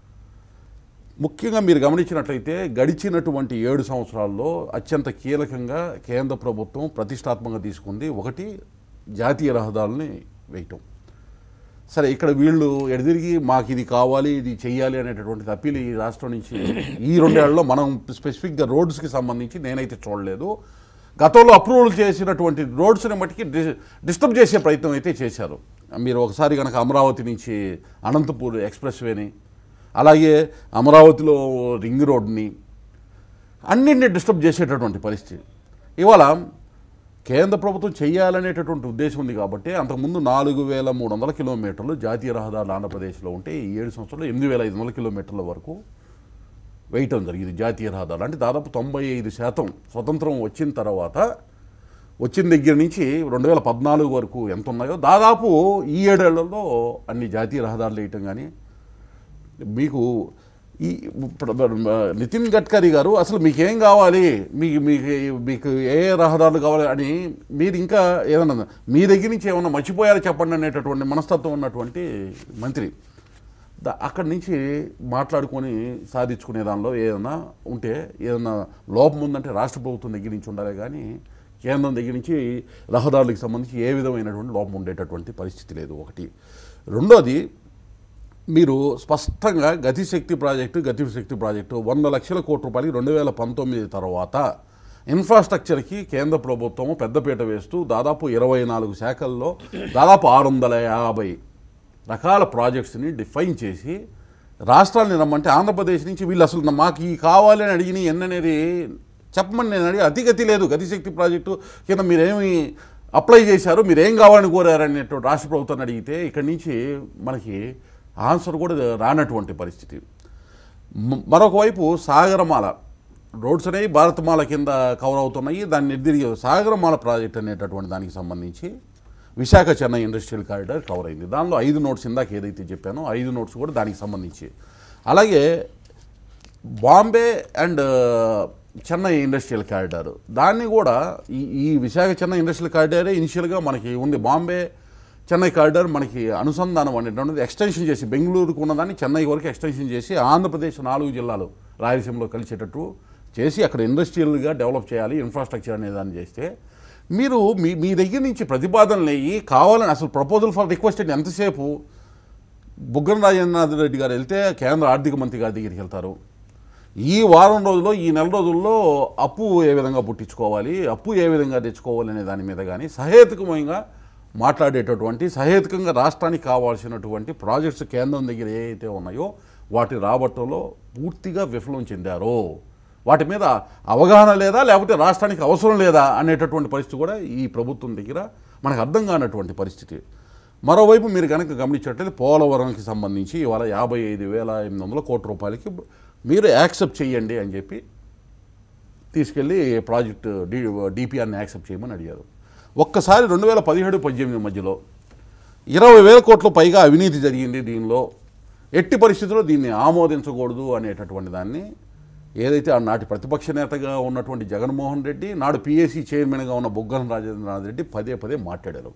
ముఖ్యంగా మీరు గమనించినట్లయితే గడిచినటువంటి ఏడు సంవత్సరాల్లో అత్యంత కీలకంగా కేంద్ర ప్రభుత్వం ప్రతిష్టాత్మకంగా తీసుకుంది ఒకటి జాతీయ రహదారుల్ని వేయటం సరే ఇక్కడ వీళ్ళు ఎడదిరిగి మాకు ఇది కావాలి ఇది చెయ్యాలి అనేటటువంటి అప్పీల్ ఈ రాష్ట్రం నుంచి ఈ రెండేళ్లలో మనం స్పెసిఫిక్గా రోడ్స్కి సంబంధించి నేనైతే చూడలేదు గతంలో అప్రూవల్ చేసినటువంటి రోడ్స్ని మట్టికి డి- డిస్టర్బ్ చేసే ప్రయత్నం అయితే చేశారు మీరు ఒకసారి కనుక అమరావతి నుంచి అనంతపూర్ ఎక్స్ప్రెస్ వేని అలాగే అమరావతిలో రింగ్ రోడ్ని అన్నింటినీ డిస్టర్బ్ చేసేటటువంటి పరిస్థితి ఇవాళ కేంద్ర ప్రభుత్వం చేయాలనేటటువంటి ఉద్దేశం ఉంది కాబట్టి అంతకుముందు నాలుగు వేల మూడు వందల కిలోమీటర్లు జాతీయ రహదారులు ఆంధ్రప్రదేశ్లో ఉంటే ఈ ఏడు సంవత్సరాలు ఎనిమిది వేల ఐదు వందల కిలోమీటర్ల వరకు వేయటం జరిగింది జాతీయ రహదారులు అంటే దాదాపు తొంభై ఐదు శాతం స్వతంత్రం వచ్చిన తర్వాత వచ్చిన దగ్గర నుంచి రెండు వేల పద్నాలుగు వరకు ఎంత ఉన్నాయో దాదాపు ఈ ఏడేళ్లలో అన్ని జాతీయ రహదారులు వేయటం కానీ మీకు ఈ ఇప్పుడు నితిన్ గడ్కరీ గారు అసలు మీకేం కావాలి మీకు మీకు మీకు ఏ ఏ రహదారులు కావాలి అని మీరు ఇంకా ఏదన్నా మీ దగ్గర నుంచి ఏమన్నా మర్చిపోయారో చెప్పండి అనేటటువంటి మనస్తత్వం ఉన్నటువంటి మంత్రి దా- అక్కడి నుంచి మాట్లాడుకొని సాధించుకునే దానిలో ఏదైనా ఉంటే ఏదైనా లోపం ఉందంటే రాష్ట్ర ప్రభుత్వం దగ్గర నుంచి ఉండాలి కానీ కేంద్రం దగ్గర నుంచి రహదారులకు సంబంధించి ఏ విధమైనటువంటి లోపం ఉండేటటువంటి పరిస్థితి లేదు ఒకటి రెండోది మీరు స్పష్టంగా గతిశక్తి ప్రాజెక్టు గతిశక్తి ప్రాజెక్టు వంద లక్షల కోట్ల రూపాయలకి రెండు వేల పంతొమ్మిది తర్వాత ఇన్ఫ్రాస్ట్రక్చర్కి కేంద్ర ప్రభుత్వం పెద్దపీట వేస్తూ దాదాపు ఇరవై నాలుగు శాఖల్లో దాదాపు ఆరు వందల యాభై రకాల ప్రాజెక్ట్స్ని డిఫైన్ చేసి రాష్ట్రాలని రమ్మంటే ఆంధ్రప్రదేశ్ నుంచి వీళ్ళు అసలు మాకు ఈ కావాలి అని అడిగిన ఎన్ననేది చెప్పమని నేను అడిగి అతిగతి లేదు గతిశక్తి ప్రాజెక్టు కింద మీరేమి అప్లై చేశారు మీరు ఏం కావాలని కోరారనేటువంటి రాష్ట్ర ప్రభుత్వాన్ని అడిగితే ఇక్కడి నుంచి మనకి ఆన్సర్ కూడా రానటువంటి పరిస్థితి మ- మరొక వైపు సాగరమాల రోడ్స్ అనేవి భారతమాల కింద కవర్ అవుతున్నాయి దాన్ని నిర్దిరిగి సాగరమాల ప్రాజెక్ట్ అనేటటువంటి దానికి సంబంధించి Visakha Chennai industrial corridor cover అయింది దానిలో ఐదు నోట్స్ ఇందాక ఏదైతే చెప్పానో ఐదు నోట్స్ కూడా దానికి సంబంధించి అలాగే Bombay and Chennai industrial corridor దాన్ని కూడా ఈ ఈ విశాఖ చెన్నై ఇండస్ట్రియల్ కారిడారే ఇనిషియల్గా మనకి ఉంది బాంబే చెన్నై కారిడార్ మనకి అనుసంధానం అనేటువంటిది ఎక్స్టెన్షన్ చేసి బెంగళూరుకు ఉన్నదాన్ని చెన్నై వరకు ఎక్స్టెన్షన్ చేసి ఆంధ్రప్రదేశ్ నాలుగు జిల్లాలు రాయలసీమలో కలిసేటట్టు చేసి అక్కడ ఇండస్ట్రియల్గా డెవలప్ చేయాలి ఇన్ఫ్రాస్ట్రక్చర్ అనే దాన్ని చేస్తే మీరు మీ మీ దగ్గర నుంచి ప్రతిపాదనలు అయ్యి కావాలని అసలు ప్రపోజల్ ఫర్ రిక్వెస్టెడ్ ఎంతసేపు బుగ్గన రాజేంద్రనాథ్ రెడ్డి గారు వెళ్తే కేంద్ర ఆర్థిక మంత్రి గారి దగ్గరికి వెళ్తారు ఈ వారం రోజుల్లో ఈ నెల రోజుల్లో అప్పు ఏ విధంగా పుట్టించుకోవాలి అప్పు ఏ విధంగా తెచ్చుకోవాలి అనే దాని మీద కానీ సహేతుకమంగా మాట్లాడేటటువంటి సహేతుకంగా రాష్ట్రానికి కావాల్సినటువంటి ప్రాజెక్ట్స్ కేంద్రం దగ్గర ఏ అయితే ఉన్నాయో వాటి రాబట్టంలో పూర్తిగా విఫలం చెందారో వాటి మీద అవగాహన లేదా లేకపోతే రాష్ట్రానికి అవసరం లేదా అనేటటువంటి పరిస్థితి కూడా ఈ ప్రభుత్వం దగ్గర మనకు అర్థం కానటువంటి పరిస్థితి మరోవైపు మీరు కనుక గమనించినట్లయితే పోలవరంకి సంబంధించి ఇవాళ యాభై ఐదు వేల ఎనిమిది వందల కోట్ల రూపాయలకి మీరు యాక్సెప్ట్ చేయండి అని చెప్పి తీసుకెళ్ళి ప్రాజెక్ట్ డి డిపిఆర్ని యాక్సెప్ట్ చేయమని అడిగారు ఒక్కసారి రెండు వేల పదిహేడు పద్దెనిమిది మధ్యలో ఇరవై వేల కోట్ల పైగా అవినీతి జరిగింది దీనిలో ఎట్టి పరిస్థితుల్లో దీన్ని ఆమోదించకూడదు అనేటటువంటి దాన్ని ఏదైతే ఆనాటి ప్రతిపక్ష నేతగా ఉన్నటువంటి జగన్మోహన్ రెడ్డి నాడు పిఎస్సి చైర్మన్గా ఉన్న బుగ్గన రాజేంద్రనాథ్ రెడ్డి పదే పదే మాట్లాడారు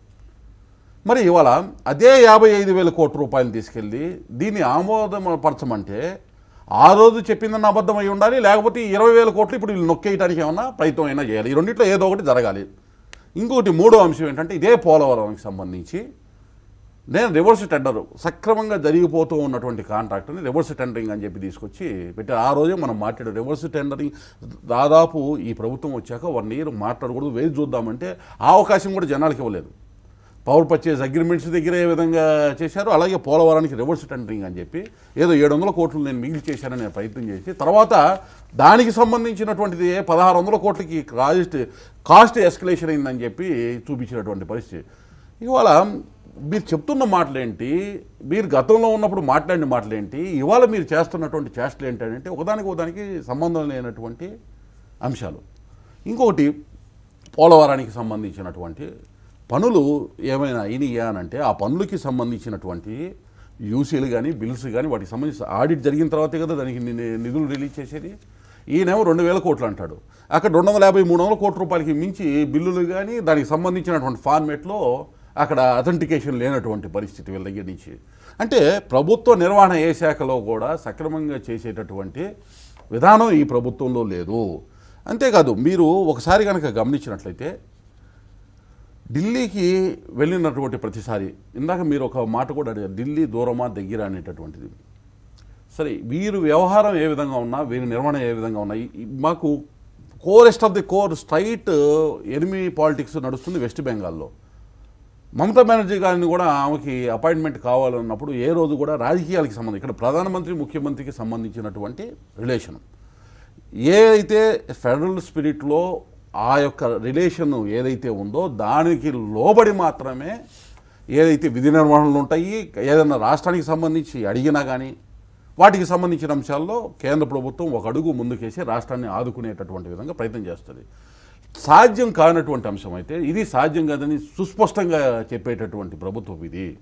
మరి ఇవాళ అదే యాభై ఐదు వేల కోట్ల రూపాయలు తీసుకెళ్ళి దీన్ని ఆమోదపరచమంటే ఆ రోజు చెప్పిందన్న అబద్ధం అయి ఉండాలి లేకపోతే ఈ ఇరవై వేల కోట్లు ఇప్పుడు వీళ్ళు నొక్కేయడానికి ఏమన్నా ప్రయత్నం అయినా చేయాలి ఈ రెండిట్లో ఏదో ఒకటి జరగాలి ఇంకొకటి మూడో అంశం ఏంటంటే ఇదే పోలవరంకి సంబంధించి నేను రివర్స్ టెండర్ సక్రమంగా జరిగిపోతూ ఉన్నటువంటి కాంట్రాక్ట్ని రివర్స్ టెండరింగ్ అని చెప్పి తీసుకొచ్చి పెట్టి ఆ రోజే మనం మాట్లాడాం రివర్స్ టెండరింగ్ దాదాపు ఈ ప్రభుత్వం వచ్చాక వన్ ఇయర్ మాట్లాడకూడదు వేసి చూద్దామంటే ఆ అవకాశం కూడా జనాలకి ఇవ్వలేదు పవర్ పర్చేజ్ అగ్రిమెంట్స్ దగ్గర ఏ విధంగా చేశారు అలాగే పోలవరానికి రివర్స్ టెండరింగ్ అని చెప్పి ఏదో ఏడు వందల కోట్లు నేను మిగిలి చేశానని నేను ప్రయత్నం చేసి తర్వాత దానికి సంబంధించినటువంటిది పదహారు వందల కోట్లకి కాస్ట్ కాస్ట్ ఎస్కలేషన్ అయిందని చెప్పి చూపించినటువంటి పరిస్థితి ఇవాళ మీరు చెప్తున్న మాటలేంటి మీరు గతంలో ఉన్నప్పుడు మాట్లాడిన మాటలేంటి ఇవాళ మీరు చేస్తున్నటువంటి చేష్టలు ఏంటంటే ఒకదానికి ఒకదానికి సంబంధం లేనటువంటి అంశాలు ఇంకొకటి పోలవరానికి సంబంధించినటువంటి పనులు ఏమైనా అయినాయా అని అంటే ఆ పనులకి సంబంధించినటువంటి యూసీలు కానీ బిల్స్ కానీ వాటికి సంబంధించి ఆడిట్ జరిగిన తర్వాతే కదా దానికి ని- నిధులు రిలీజ్ చేసేది ఈయనేమో రెండు వేల కోట్లు అంటాడు అక్కడ రెండు వందల యాభై మూడు వందల కోట్ల రూపాయలకి మించి బిల్లులు కానీ దానికి సంబంధించినటువంటి ఫార్మేట్లో అక్కడ అథెంటికేషన్ లేనటువంటి పరిస్థితి వీళ్ళ దగ్గర నుంచి అంటే ప్రభుత్వ నిర్వహణ ఏ శాఖలో కూడా సక్రమంగా చేసేటటువంటి విధానం ఈ ప్రభుత్వంలో లేదు అంతేకాదు మీరు ఒకసారి కనుక గమనించినట్లయితే ఢిల్లీకి వెళ్ళినటువంటి ప్రతిసారి ఇందాక మీరు ఒక మాట కూడా అడిగారు ఢిల్లీ దూరమా దగ్గర అనేటటువంటిది సరే వీరు వ్యవహారం ఏ విధంగా ఉన్నా వీరి నిర్వహణ ఏ విధంగా ఉన్నాయి ఈ- మాకు కోరెస్ట్ of the core straight enemy politics నడుస్తుంది వెస్ట్ బెంగాల్లో మమతా బెనర్జీ గారిని కూడా ఆమెకి అపాయింట్మెంట్ కావాలన్నప్పుడు ఏ రోజు కూడా రాజకీయాలకి సంబంధించి ఇక్కడ ప్రధానమంత్రి ముఖ్యమంత్రికి సంబంధించినటువంటి రిలేషన్ ఏ అయితే ఫెడరల్ స్పిరిట్లో ఆ యొక్క రిలేషన్ ఏదైతే ఉందో దానికి లోబడి మాత్రమే ఏదైతే విధి నిర్వహణలు ఉంటాయి ఏదైనా రాష్ట్రానికి సంబంధించి అడిగినా కానీ వాటికి సంబంధించిన అంశాల్లో కేంద్ర ప్రభుత్వం ఒక అడుగు ముందుకేసి రాష్ట్రాన్ని ఆదుకునేటటువంటి విధంగా ప్రయత్నం చేస్తుంది సాధ్యం కానటువంటి అంశం అయితే ఇది సాధ్యం కాదని సుస్పష్టంగా చెప్పేటటువంటి ప్రభుత్వం ఇది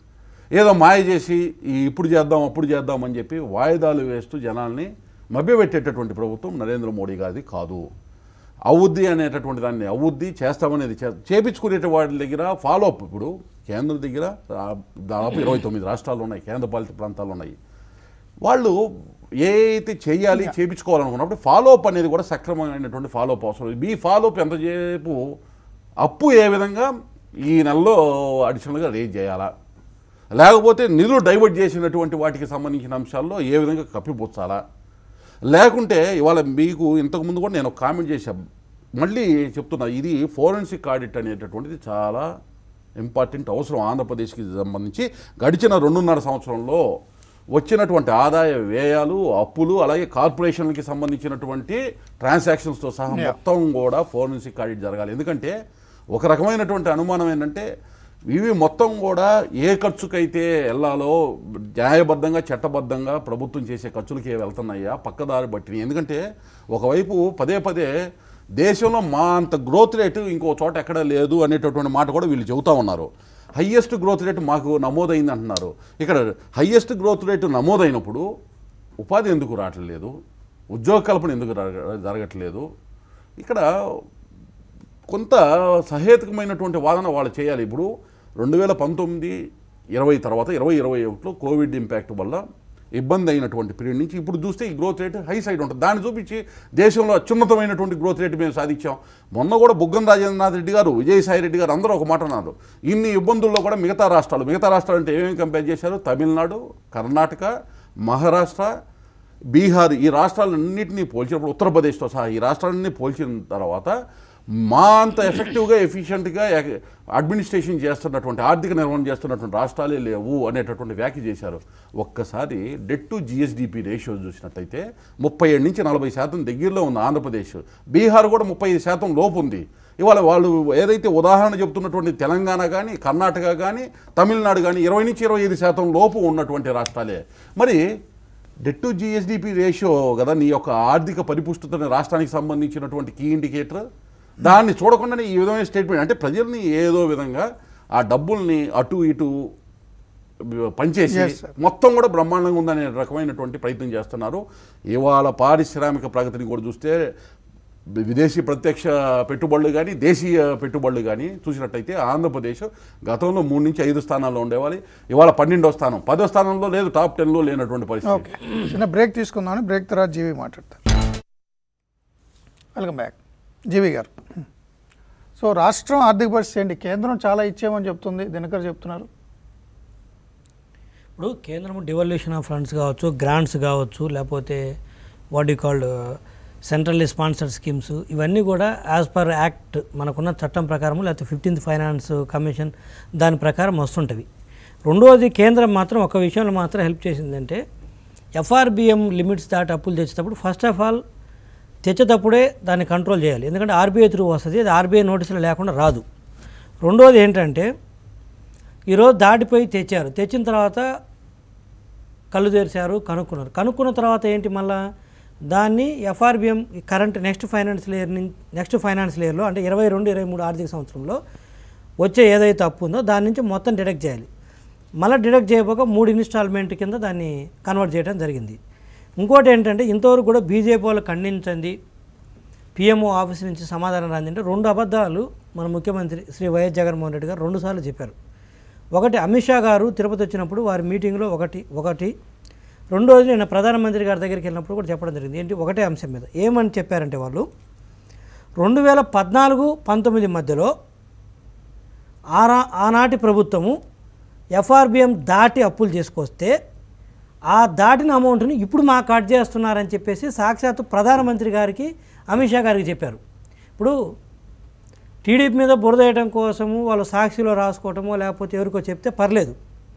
ఏదో మాయ చేసి ఈ ఇప్పుడు చేద్దాం అప్పుడు చేద్దాం అని చెప్పి వాయిదాలు వేస్తూ జనాల్ని మభ్యపెట్టేటటువంటి ప్రభుత్వం నరేంద్ర మోడీ గారిది కాదు అవుద్ది అనేటటువంటి దాన్ని అవుద్ది చేస్తామనేది చే- చేపించుకునే వాటి దగ్గర ఫాలో అప్ ఇప్పుడు కేంద్రం దగ్గర ఆ, దాదాపు ఇరవై తొమ్మిది రాష్ట్రాలు ఉన్నాయి కేంద్రపాలిత ప్రాంతాలు ఉన్నాయి వాళ్ళు ఏ అయితే చేయాలి చేయించుకోవాలనుకున్నప్పుడు ఫాలో అప్ అనేది కూడా సక్రమమైనటువంటి ఫాలో అప్ అవసరం ఈ ఫాలో అప్ ఎంతసేపు అప్పు ఏ విధంగా ఈ నెలలో అడిషనల్గా రేజ్ చేయాలా లేకపోతే నిధులు డైవర్ట్ చేసినటువంటి వాటికి సంబంధించిన అంశాల్లో ఏ విధంగా కప్పిపుచ్చాలా లేకుంటే ఇవాళ మీకు ఇంతకుముందు కూడా నేను ఒక కామెంట్ చేశాను మళ్ళీ చెప్తున్నా ఇది ఫోరెన్సిక్ ఆడిట్ అనేటటువంటిది చాలా ఇంపార్టెంట్ అవసరం ఆంధ్రప్రదేశ్కి సంబంధించి గడిచిన రెండున్నర సంవత్సరంలో వచ్చినటువంటి ఆదాయ వ్యయాలు అప్పులు అలాగే కార్పొరేషన్లకి సంబంధించినటువంటి ట్రాన్సాక్షన్స్తో సహా మొత్తం కూడా ఫోరెన్సిక్ ఆడిట్ జరగాలి ఎందుకంటే ఒక రకమైనటువంటి అనుమానం ఏంటంటే ఇవి మొత్తం కూడా ఏ ఖర్చుకైతే వెళ్ళాలో న్యాయబద్ధంగా చట్టబద్ధంగా ప్రభుత్వం చేసే ఖర్చులకి వెళ్తున్నాయా పక్కదారి బట్టి ఎందుకంటే ఒకవైపు పదే పదే దేశంలో మా అంత గ్రోత్ రేటు ఇంకో చోట ఎక్కడ లేదు అనేటటువంటి మాట కూడా వీళ్ళు చెబుతా ఉన్నారు హయ్యెస్ట్ గ్రోత్ రేటు మాకు నమోదైంది అంటున్నారు ఇక్కడ హయ్యెస్ట్ గ్రోత్ రేటు నమోదైనప్పుడు ఉపాధి ఎందుకు రావట్లేదు ఉద్యోగ కల్పన ఎందుకు జరగ- జరగట్లేదు ఇక్కడ కొంత సహేతుకమైనటువంటి వాదన వాళ్ళు చేయాలి ఇప్పుడు రెండు వేల పంతొమ్మిది ఇరవై తర్వాత ఇరవై ఇరవై ఒకటిలో కోవిడ్ ఇంపాక్ట్ వల్ల ఇబ్బంది అయినటువంటి పీరియడ్ నుంచి ఇప్పుడు చూస్తే ఈ గ్రోత్ రేట్ హై సైడ్ ఉంటుంది దాన్ని చూపించి దేశంలో అత్యున్నతమైనటువంటి గ్రోత్ రేట్ మేము సాధించాం మొన్న కూడా బుగ్గన రాజేంద్రనాథ్ రెడ్డి గారు విజయసాయి రెడ్డి గారు అందరూ ఒక మాట అన్నారు ఇన్ని ఇబ్బందుల్లో కూడా మిగతా రాష్ట్రాలు మిగతా రాష్ట్రాలు అంటే ఏమేమి కంపేర్ చేశారు తమిళనాడు కర్ణాటక మహారాష్ట్ర బీహార్ ఈ రాష్ట్రాలన్నింటినీ పోల్చినప్పుడు ఉత్తరప్రదేశ్తో సహా ఈ రాష్ట్రాలన్నీ పోల్చిన తర్వాత మా అంత ఎఫెక్టివ్గా ఎఫిషియెంట్గా అడ్మినిస్ట్రేషన్ చేస్తున్నటువంటి ఆర్థిక నిర్వహణ చేస్తున్నటువంటి రాష్ట్రాలే లేవు అనేటటువంటి వ్యాఖ్య చేశారు ఒక్కసారి డెట్ టు జిఎస్డిపి రేషియో చూసినట్టయితే ముప్పై ఏడు నుంచి నలభై శాతం దగ్గరలో ఉంది ఆంధ్రప్రదేశ్ బీహార్ కూడా ముప్పై ఐదు శాతం లోపు ఉంది ఇవాళ వాళ్ళు ఏదైతే ఉదాహరణ చెప్తున్నటువంటి తెలంగాణ కానీ కర్ణాటక కానీ తమిళనాడు కానీ ఇరవై నుంచి ఇరవై ఐదు శాతం లోపు ఉన్నటువంటి రాష్ట్రాలే మరి డెట్ టు జిఎస్డిపి రేషియో కదా నీ యొక్క ఆర్థిక పరిపుష్టతని రాష్ట్రానికి సంబంధించినటువంటి కీ ఇండికేటర్ దాన్ని చూడకుండానే ఈ విధమైన స్టేట్మెంట్ అంటే ప్రజల్ని ఏదో విధంగా ఆ డబ్బుల్ని అటు ఇటు పనిచేసి Yes, sir. మొత్తం కూడా బ్రహ్మాండంగా ఉందనే రకమైనటువంటి ప్రయత్నం చేస్తున్నారు ఇవాళ పారిశ్రామిక ప్రగతిని కూడా చూస్తే విదేశీ ప్రత్యక్ష పెట్టుబడులు కానీ దేశీయ పెట్టుబడులు కానీ చూసినట్టయితే ఆంధ్రప్రదేశ్ గతంలో మూడు నుంచి ఐదు స్థానాల్లో ఉండేవాళ్ళు ఇవాళ పన్నెండో స్థానం పదో స్థానంలో లేదు టాప్ టెన్లో లేనటువంటి పరిస్థితి ఓకే చిన్న బ్రేక్ తీసుకుందామని బ్రేక్ తర్వాత జీవి మాట్లాడతారు వెల్కమ్ బ్యాక్ జీవి గారు సో రాష్ట్రం ఆర్థిక పరిస్థితి ఏంటి కేంద్రం చాలా ఇచ్చేమని చెప్తుంది దినకర్ చెప్తున్నారు ఇప్పుడు కేంద్రం డివల్యూషన్ ఆఫ్ ఫండ్స్ కావచ్చు గ్రాంట్స్ కావచ్చు లేకపోతే what you called centrally sponsored schemes ఇవన్నీ కూడా యాజ్ పర్ యాక్ట్ మనకున్న చట్టం ప్రకారం లేకపోతే ఫిఫ్టీన్త్ ఫైనాన్స్ కమిషన్ దాని ప్రకారం వస్తుంటవి రెండవది కేంద్రం మాత్రం ఒక విషయంలో మాత్రం హెల్ప్ చేసిందంటే ఎఫ్ఆర్బిఎం లిమిట్స్ దాటి అప్పులు తెచ్చేటప్పుడు ఫస్ట్ ఆఫ్ ఆల్ తెచ్చేటప్పుడే దాన్ని కంట్రోల్ చేయాలి ఎందుకంటే ఆర్బీఐ త్రూ వస్తుంది అది ఆర్బీఐ నోటీసులు లేకుండా రాదు రెండోది ఏంటంటే ఈరోజు దాటిపోయి తెచ్చారు తెచ్చిన తర్వాత కళ్ళు తెరిచారు కనుక్కున్నారు కనుక్కున్న తర్వాత ఏంటి మళ్ళా దాన్ని FRBM current next finance year నుంచి నెక్స్ట్ ఫైనాన్స్ ఇయర్లో అంటే ఇరవై రెండు ఇరవై మూడు ఆర్థిక సంవత్సరంలో వచ్చే ఏదైతే అప్పు ఉందో దాని నుంచి మొత్తం డిడక్ట్ చేయాలి మళ్ళీ డిడక్ట్ చేయబోక మూడు ఇన్స్టాల్మెంట్ కింద దాన్ని కన్వర్ట్ చేయడం జరిగింది ఇంకోటి ఏంటంటే ఇంతవరకు కూడా బీజేపీ వాళ్ళు ఖండించండి పిఎంఓ ఆఫీస్ నుంచి సమాధానం రాందంటే రెండు అబద్ధాలు మన ముఖ్యమంత్రి శ్రీ వైఎస్ జగన్మోహన్ రెడ్డి గారు రెండుసార్లు చెప్పారు ఒకటి అమిత్ షా గారు తిరుపతి వచ్చినప్పుడు వారి మీటింగ్లో ఒకటి ఒకటి రెండోది నేను ప్రధానమంత్రి గారి దగ్గరికి వెళ్ళినప్పుడు కూడా చెప్పడం జరిగింది ఏంటి ఒకటే అంశం మీద ఏమని చెప్పారంటే వాళ్ళు రెండు వేల పద్నాలుగు పంతొమ్మిది మధ్యలో ఆరా ఆనాటి ప్రభుత్వము ఎఫ్ఆర్బిఎం దాటి అప్పులు చేసుకొస్తే ఆ దాటిన అమౌంట్ని ఇప్పుడు మా కట్ చేస్తున్నారని చెప్పేసి సాక్షాత్తు ప్రధానమంత్రి గారికి అమిత్ షా గారికి చెప్పారు ఇప్పుడు టీడీపీ మీద బురద వేయడం కోసము వాళ్ళు సాక్షిలో రాసుకోవటమో లేకపోతే ఎవరికో చెప్తే పర్లేదు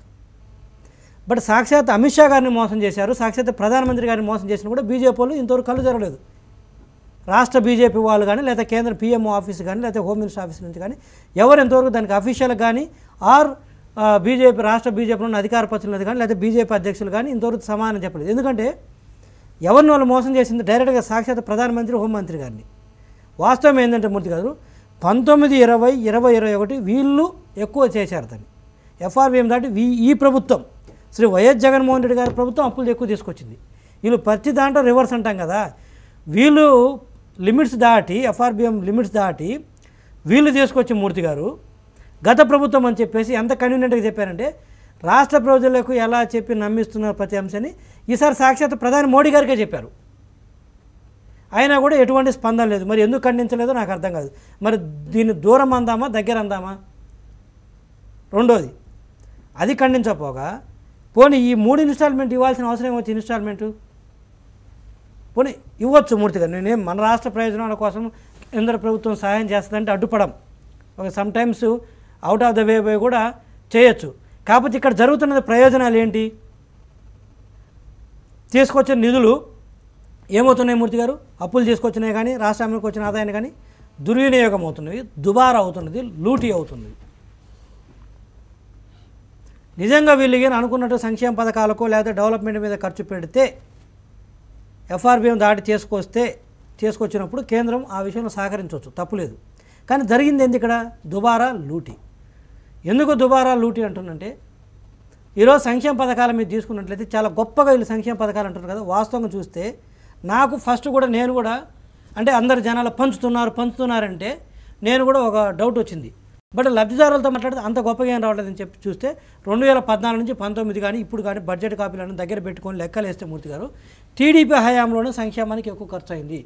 బట్ సాక్షాత్ అమిత్ షా గారిని మోసం చేశారు సాక్షాత్ ప్రధానమంత్రి గారిని మోసం చేసిన కూడా బీజేపీ వాళ్ళు ఇంతవరకు కళ్ళు జరగలేదు రాష్ట్ర బీజేపీ వాళ్ళు కానీ లేదా కేంద్ర పీఎంఓ ఆఫీస్ కానీ లేదా హోమ్ మినిస్టర్ ఆఫీస్ నుంచి కానీ ఎవరు ఎంతవరకు దానికి అఫీషియల్ కానీ ఆర్ బీజేపీ రాష్ట్ర బీజేపీలో ఉన్న అధికార ప్రతినిధులు కానీ లేదా బీజేపీ అధ్యక్షులు కానీ ఇంతవరకు సమానం చెప్పలేదు ఎందుకంటే ఎవరిని వాళ్ళు మోసం చేసింది డైరెక్ట్గా సాక్షాత్ ప్రధానమంత్రి హోంమంత్రి గారిని వాస్తవం ఏంటంటే మూర్తి గారు పంతొమ్మిది ఇరవై ఇరవై ఇరవై ఒకటి వీళ్ళు ఎక్కువ చేశారు దాన్ని ఎఫ్ఆర్బిఎం దాటి వీ- ఈ ప్రభుత్వం శ్రీ వైఎస్ జగన్మోహన్ రెడ్డి గారి ప్రభుత్వం అప్పులు ఎక్కువ తీసుకొచ్చింది వీళ్ళు ప్రతి దాంట్లో రివర్స్ అంటాం కదా వీళ్ళు లిమిట్స్ దాటి ఎఫ్ఆర్బిఎం లిమిట్స్ దాటి వీళ్ళు తీసుకొచ్చి మూర్తి గారు గత ప్రభుత్వం అని చెప్పేసి ఎంత కన్వీనియంట్గా చెప్పారంటే రాష్ట్ర ప్రజలకు ఎలా చెప్పి నమ్మిస్తున్నారు ప్రతి అంశాన్ని ఈసారి సాక్షాత్ ప్రధాని మోడీ గారికే చెప్పారు అయినా కూడా ఎటువంటి స్పందన లేదు మరి ఎందుకు ఖండించలేదో నాకు అర్థం కాదు మరి దీన్ని దూరం అందామా దగ్గర అందామా రెండోది అది ఖండించకపోగా పోనీ ఈ మూడు ఇన్స్టాల్మెంట్ ఇవ్వాల్సిన అవసరం ఏమొచ్చి ఇన్స్టాల్మెంటు పోనీ ఇవ్వచ్చు మూర్తిగా నేనేం మన రాష్ట్ర ప్రయోజనాల కోసం కేంద్ర ప్రభుత్వం సహాయం చేస్తుందంటే అడ్డుపడం ఒక some times out of the way by కూడా చేయొచ్చు కాకపోతే ఇక్కడ జరుగుతున్నది ప్రయోజనాలు ఏంటి తీసుకొచ్చిన నిధులు ఏమవుతున్నాయి మూర్తి గారు అప్పులు తీసుకొచ్చినాయి కానీ రాష్ట్రానికి వచ్చిన ఆదాయాన్ని కానీ దుర్వినియోగం అవుతున్నవి దుబారా అవుతున్నది లూటీ అవుతున్నది నిజంగా వీళ్ళు కానీ అనుకున్నట్టు సంక్షేమ పథకాలకు లేదా డెవలప్మెంట్ మీద ఖర్చు పెడితే ఎఫ్ఆర్బిఎం దాటి తీసుకొస్తే తీసుకొచ్చినప్పుడు కేంద్రం ఆ విషయంలో సహకరించవచ్చు తప్పులేదు కానీ జరిగింది ఏంది ఇక్కడ దుబారా లూటీ ఎందుకు దుబారా లూటీ అంటున్నంటే ఈరోజు సంక్షేమ పథకాల మీద తీసుకున్నట్లయితే చాలా గొప్పగా వీళ్ళు సంక్షేమ పథకాలు అంటున్నారు కదా వాస్తవంగా చూస్తే నాకు ఫస్ట్ కూడా నేను కూడా అంటే అందరు జనాలు పంచుతున్నారు పంచుతున్నారంటే నేను కూడా ఒక డౌట్ వచ్చింది బట్ లబ్ధిదారులతో మాట్లాడితే అంత గొప్పగా ఏం రావట్లేదని చెప్పి చూస్తే రెండు వేల పద్నాలుగు నుంచి పంతొమ్మిది కానీ ఇప్పుడు కానీ బడ్జెట్ కాపీలను దగ్గర పెట్టుకొని లెక్కలు వేస్తే మూర్తి గారు టీడీపీ హయాంలోనే సంక్షేమానికి ఎక్కువ ఖర్చు అయింది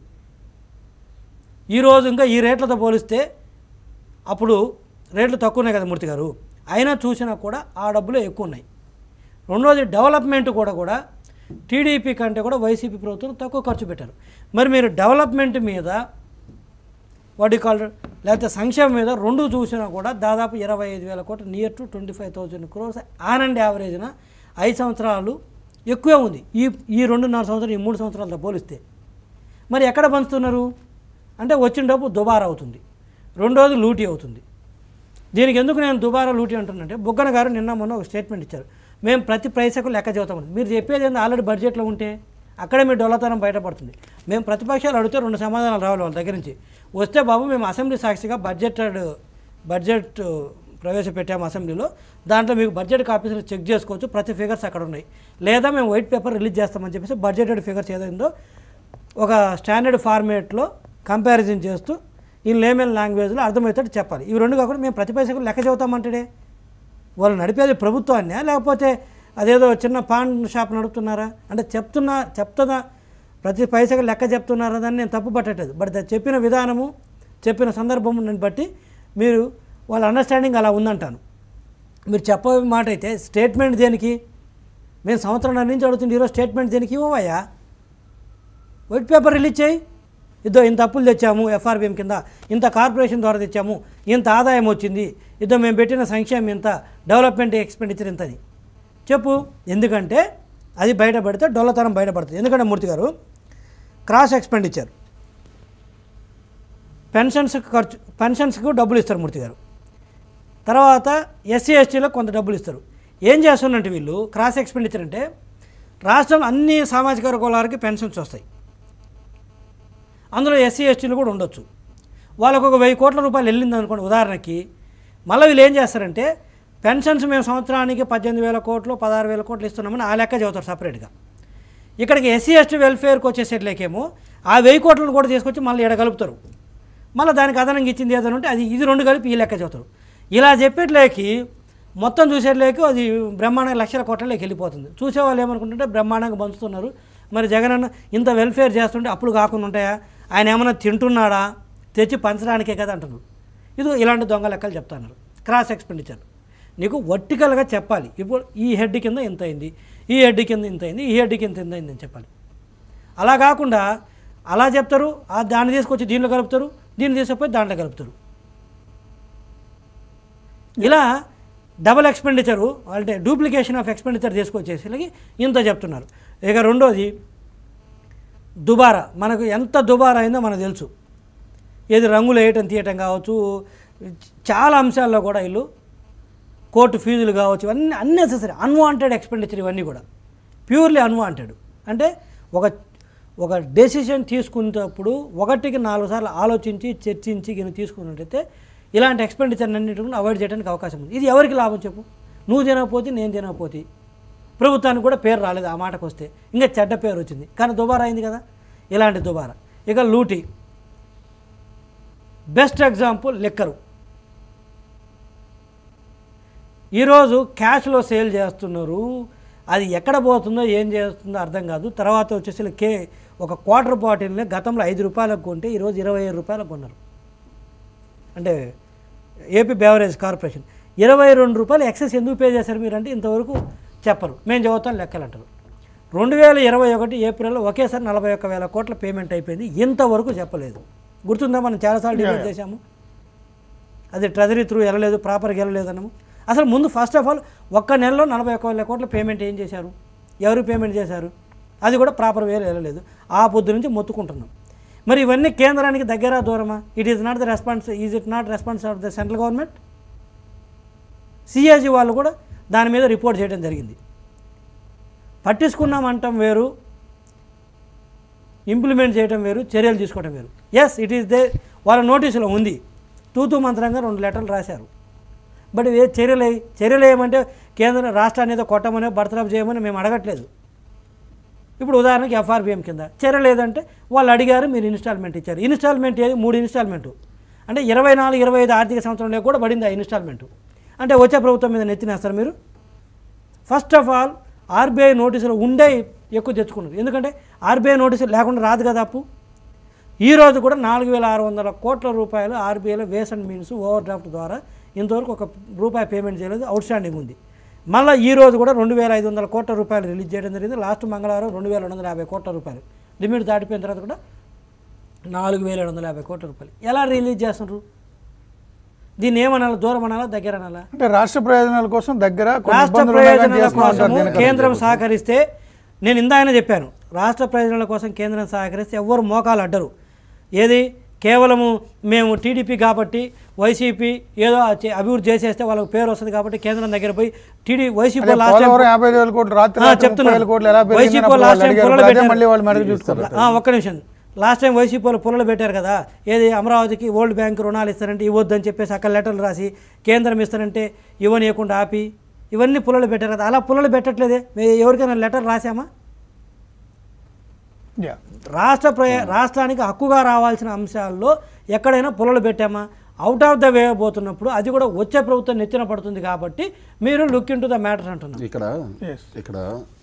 ఈరోజు ఇంకా ఈ రేట్లతో పోలిస్తే అప్పుడు రేట్లు తక్కువ ఉన్నాయి కదా మూర్తి గారు అయినా చూసినా కూడా ఆ డబ్బులు ఎక్కువ ఉన్నాయి రెండోది డెవలప్మెంట్ కూడా కూడా టీడీపీ కంటే కూడా వైసీపీ ప్రభుత్వం తక్కువ ఖర్చు పెట్టారు మరి మీరు డెవలప్మెంట్ మీద వాటి కాల్ లేకపోతే సంక్షేమం మీద రెండు చూసినా కూడా దాదాపు ఇరవై ఐదు వేల కోట్లు near to twenty five thousand crores on and యావరేజ్న ఐదు సంవత్సరాలు ఎక్కువే ఉంది ఈ ఈ రెండున్నర సంవత్సరాలు ఈ మూడు సంవత్సరాలతో పోలిస్తే మరి ఎక్కడ పంచుతున్నారు అంటే వచ్చిన డబ్బు దుబారా అవుతుంది రెండోది లూటీ అవుతుంది దీనికి ఎందుకు నేను దుబారా లూటీ అంటున్నానంటే బుగ్గన గారు నిన్న మొన్న ఒక స్టేట్మెంట్ ఇచ్చారు మేము ప్రతి పైసకు లెక్క చెబుతామని మీరు చెప్పేది ఏంది ఆల్రెడీ బడ్జెట్లో ఉంటే అక్కడే మీ డొల్లతనం బయటపడుతుంది మేము ప్రతిపక్షాలు అడిగితే రెండు సమాధానాలు రావాలి వాళ్ళ దగ్గర నుంచి వస్తే బాబు మేము అసెంబ్లీ సాక్షిగా బడ్జెట్ బడ్జెట్ ప్రవేశపెట్టాము అసెంబ్లీలో దాంట్లో మీకు బడ్జెట్ కాపీస్ చెక్ చేసుకోవచ్చు ప్రతి ఫిగర్స్ అక్కడ ఉన్నాయి లేదా మేము వైట్ పేపర్ రిలీజ్ చేస్తామని చెప్పేసి బడ్జెటెడ్ ఫిగర్స్ ఏదైందో ఒక స్టాండర్డ్ ఫార్మేట్లో కంపారిజన్ చేస్తూ ఈ లేమెన్ లాంగ్వేజ్లో అర్థమవుతాడు చెప్పాలి ఇవి రెండు కాకుండా మేము ప్రతి పైసకు లెక్క చెబుతామంటాడే వాళ్ళు నడిపేది ప్రభుత్వాన్ని లేకపోతే అదేదో చిన్న పాన్ షాప్ నడుపుతున్నారా అంటే చెప్తున్నా చెప్తున్నా ప్రతి పైసకి లెక్క చెప్తున్నారా దాన్ని నేను తప్పు పట్టట్లేదు బట్ అది చెప్పిన విధానము చెప్పిన సందర్భం బట్టి మీరు వాళ్ళ అండర్స్టాండింగ్ అలా ఉందంటాను మీరు చెప్పే మాట అయితే స్టేట్మెంట్ దేనికి మేము సంవత్సరం నుంచి అడుగుతుంది ఈరోజు స్టేట్మెంట్ దేనికి ఇవ్వవయ్యా వైట్ పేపర్ రిలీజ్ చేయి ఇద్దో ఇంత అప్పులు తెచ్చాము ఎఫ్ఆర్బిఎం కింద ఇంత కార్పొరేషన్ ద్వారా తెచ్చాము ఇంత ఆదాయం వచ్చింది ఇద్దో మేము పెట్టిన సంక్షేమం ఇంత డెవలప్మెంట్ ఎక్స్పెండిచర్ ఇంతని చెప్పు ఎందుకంటే అది బయటపడితే డొల్లతనం బయటపడుతుంది ఎందుకంటే మూర్తి గారు క్రాస్ ఎక్స్పెండిచర్ పెన్షన్స్కి ఖర్చు పెన్షన్స్కు డబ్బులు ఇస్తారు మూర్తి గారు తర్వాత ఎస్సీ ఎస్టీలకు కొంత డబ్బులు ఇస్తారు ఏం చేస్తున్నట్టు వీళ్ళు క్రాస్ ఎక్స్పెండిచర్ అంటే రాష్ట్రంలో అన్ని సామాజిక వర్గాలకి పెన్షన్స్ వస్తాయి అందులో ఎస్సీ ఎస్టీలు కూడా ఉండొచ్చు వాళ్ళకు ఒక వెయ్యి కోట్ల రూపాయలు వెళ్ళింది అనుకోండి ఉదాహరణకి మళ్ళీ వీళ్ళు ఏం చేస్తారంటే పెన్షన్స్ మేము సంవత్సరానికి పద్దెనిమిది వేల కోట్లు పదహారు వేల కోట్లు ఇస్తున్నామని ఆ లెక్క చదువుతారు సపరేట్గా ఇక్కడికి ఎస్సీ ఎస్టీ వెల్ఫేర్కి వచ్చేసేట్లేకేమో ఆ వెయ్యి కోట్లను కూడా తీసుకొచ్చి మళ్ళీ ఎడ కలుపుతారు మళ్ళీ దానికి అదనంగా ఇచ్చింది ఏదైనా ఉంటే అది ఇది రెండు కలిపి ఈ లెక్క చదువుతారు ఇలా చెప్పేట్లేకి మొత్తం చూసేట్లేకి అది బ్రహ్మాండంగా లక్షల కోట్లలోకి వెళ్ళిపోతుంది చూసేవాళ్ళు ఏమనుకుంటుంటే బ్రహ్మాండంగా పంచుతున్నారు మరి జగనన్న ఇంత వెల్ఫేర్ చేస్తుంటే అప్పులు కాకుండా ఉంటాయా ఆయన ఏమైనా తింటున్నాడా తెచ్చి పంచడానికే కదా అంటున్నారు ఇది ఇలాంటి దొంగ లెక్కలు చెప్తున్నారు క్రాస్ ఎక్స్పెండిచర్ నీకు వర్టికల్గా చెప్పాలి ఇప్పుడు ఈ హెడ్ కింద ఇంత అయింది ఈ హెడ్ కింద ఇంత అయింది ఈ హెడ్ కింద ఇంత అయింది అని చెప్పాలి అలా కాకుండా అలా చెప్తారు ఆ దాన్ని తీసుకొచ్చి దీంట్లో కలుపుతారు దీన్ని తీసుకుపోయి దాంట్లో కలుపుతారు ఇలా డబల్ ఎక్స్పెండిచరు అంటే డూప్లికేషన్ ఆఫ్ ఎక్స్పెండిచర్ తీసుకొచ్చేసి ఇంత చెప్తున్నారు ఇక రెండోది దుబారా మనకు ఎంత దుబారా అయిందో మనకు తెలుసు ఏది రంగులు వేయటం తీయటం కావచ్చు చాలా అంశాల్లో కూడా వీళ్ళు కోర్టు ఫీజులు కావచ్చు ఇవన్నీ అన్నెసెసరీ అన్వాంటెడ్ ఎక్స్పెండిచర్ ఇవన్నీ కూడా ప్యూర్లీ అన్వాంటెడ్ అంటే ఒక ఒక డెసిషన్ తీసుకునేటప్పుడు ఒకటికి నాలుగు సార్లు ఆలోచించి చర్చించి గిని తీసుకున్నట్టయితే ఇలాంటి ఎక్స్పెండిచర్ అన్నింటిని అవాయిడ్ చేయడానికి అవకాశం ఉంది ఇది ఎవరికి లాభం చెప్పు నువ్వు తినకపోతే నేను తినకపోతే ప్రభుత్వానికి కూడా పేరు రాలేదు ఆ మాటకు వస్తే ఇంకా చెడ్డ పేరు వచ్చింది కానీ దుబారా అయింది కదా ఇలాంటి దుబారా ఇక లూటీ బెస్ట్ ఎగ్జాంపుల్ లిక్కరు ఈరోజు క్యాష్లో సేల్ చేస్తున్నారు అది ఎక్కడ పోతుందో ఏం చేస్తుందో అర్థం కాదు తర్వాత వచ్చేసి కే ఒక క్వార్టర్ బాటిల్ని గతంలో ఐదు రూపాయలకు కొంటే ఈరోజు ఇరవై ఐదు రూపాయలకు కొన్నారు అంటే ఏపీ బేవరేజ్ కార్పొరేషన్ ఇరవై రెండు రూపాయలు ఎక్సెస్ ఎందుకు పే చేశారు మీరు అంటే ఇంతవరకు చెప్పరు మేము చదువుతాం లెక్కలు అంటారు రెండు వేల ఇరవై ఒకటి ఏప్రిల్లో ఒకేసారి నలభై ఒక్క వేల కోట్ల పేమెంట్ అయిపోయింది ఇంతవరకు చెప్పలేదు గుర్తుందా మనం చాలాసార్లు డిబేట్ చేశాము అది ట్రెజరీ త్రూ వెళ్ళలేదు ప్రాపర్గా వెళ్ళలేదు అన్నాము అసలు ముందు ఫస్ట్ ఆఫ్ ఆల్ ఒక్క నెలలో నలభై ఒక్క వేల కోట్ల పేమెంట్ ఏం చేశారు ఎవరు పేమెంట్ చేశారు అది కూడా ప్రాపర్ వేలు వెళ్ళలేదు ఆ పొద్దు నుంచి మొత్తుకుంటున్నాం మరి ఇవన్నీ కేంద్రానికి దగ్గర దూరమా it is not the response is it not response of the central government CAG వాళ్ళు కూడా దాని మీద రిపోర్ట్ చేయడం జరిగింది పట్టించుకున్నామంటాం వేరు ఇంప్లిమెంట్ చేయడం వేరు చర్యలు తీసుకోవడం వేరు ఎస్ ఇట్ ఈస్ దే వాళ్ళ నోటీసులో ఉంది తూతూ మంత్రంగా రెండు లెటర్లు రాశారు బట్ ఏ చర్యలు ఏ- చర్యలు ఏమంటే కేంద్ర రాష్ట్రాన్ని ఏదో కొట్టమని బర్తరఫ్ చేయమని మేము అడగట్లేదు ఇప్పుడు ఉదాహరణకి ఎఫ్ఆర్బిఎం కింద చర్య లేదంటే వాళ్ళు అడిగారు మీరు ఇన్స్టాల్మెంట్ ఇచ్చారు ఇన్స్టాల్మెంట్ ఏది మూడు ఇన్స్టాల్మెంటు అంటే ఇరవై నాలుగు ఇరవై ఐదు ఆర్థిక సంవత్సరంలో కూడా పడింది ఆ ఇన్స్టాల్మెంటు అంటే వచ్చే ప్రభుత్వం మీద నెత్తినేస్తారు మీరు ఫస్ట్ ఆఫ్ ఆల్ ఆర్బీఐ నోటీసులు ఉండే ఎక్కువ తెచ్చుకున్నారు ఎందుకంటే ఆర్బీఐ నోటీసులు లేకుండా రాదు కదా అప్పు ఈ రోజు కూడా నాలుగు వేల ఆరు వందల కోట్ల రూపాయలు ఆర్బీఐలో ways and means overdraft ద్వారా ఇంతవరకు ఒక రూపాయి పేమెంట్ చేయలేదు అవుట్ స్టాండింగ్ ఉంది మళ్ళీ ఈ రోజు కూడా రెండు వేల ఐదు వందల కోట్ల రూపాయలు రిలీజ్ చేయడం జరిగింది లాస్ట్ మంగళవారం రెండు వేల రెండు వందల యాభై కోట్ల రూపాయలు లిమిట్ దాటిపోయిన తర్వాత కూడా నాలుగు వేల ఏడు వందల యాభై కోట్ల రూపాయలు ఎలా రిలీజ్ చేస్తున్నారు దీన్ని ఏమనాలా దూరం అనాలా దగ్గర అనాలా అంటే రాష్ట్ర ప్రయోజనాల కోసం దగ్గర కొన్ని రాష్ట్ర ఇబ్బందులు ఉన్నాయి కానీ ప్రయోజనాల చేస్తున్నాం అంటారు కోసము దీనికి. కేంద్రం సహకరిస్తే నేను ఇందాకనే చెప్పాను రాష్ట్ర ప్రయోజనాల కోసం కేంద్రం సహకరిస్తే ఎవ్వరు మోకాలు అడ్డరు ఏది కేవలము మేము టీడీపీ కాబట్టి వైసీపీ ఏదో చే- అభివృద్ధి చేసేస్తే వాళ్ళకి పేరు వస్తుంది కాబట్టి కేంద్రం దగ్గర పోయి టీడీ వైసీపీ అదే లాస్ట్ టైం పోలవరం యాభై ఐదు వేల కోట్లు రాత్రి ఆ, రాత్రి ముప్పై చెప్తున్నాను. వేల కోట్లు ఎలా పెరిగిందని వైసీపీ అప్పుడు లాస్ట్ వాళ్ళు టైం అడిగారు. పొలాలు ఇప్పుడు అదే పెట్టారు. మళ్ళీ వాళ్ళు మెరుగు చూస్తారు ఆ, ఒక్క నిమిషం లాస్ట్ టైం వైసీపీ వాళ్ళు పుల్లలు పెట్టారు కదా ఏది అమరావతికి వరల్డ్ బ్యాంక్ రుణాలు ఇస్తారంటే ఇవ్వద్దని చెప్పేసి అక్కడ లెటర్లు రాసి కేంద్రం ఇస్తారంటే ఇవ్వనీయకుండా ఆపి ఇవన్నీ పుల్లలు పెట్టారు కదా అలా పుల్లలు పెట్టట్లేదే మేము ఎవరికైనా లెటర్ రాసామా యా. రాష్ట్ర ప్రయ రాష్ట్రానికి హక్కుగా రావాల్సిన అంశాల్లో ఎక్కడైనా పుల్లలు పెట్టామా అవుట్ ఆఫ్ ద వే పోతున్నప్పుడు అది కూడా వచ్చే ప్రభుత్వం నెత్తిన పడుతుంది కాబట్టి మీరు look into the matter అంటున్నారు ఇక్కడ Yes. ఇక్కడ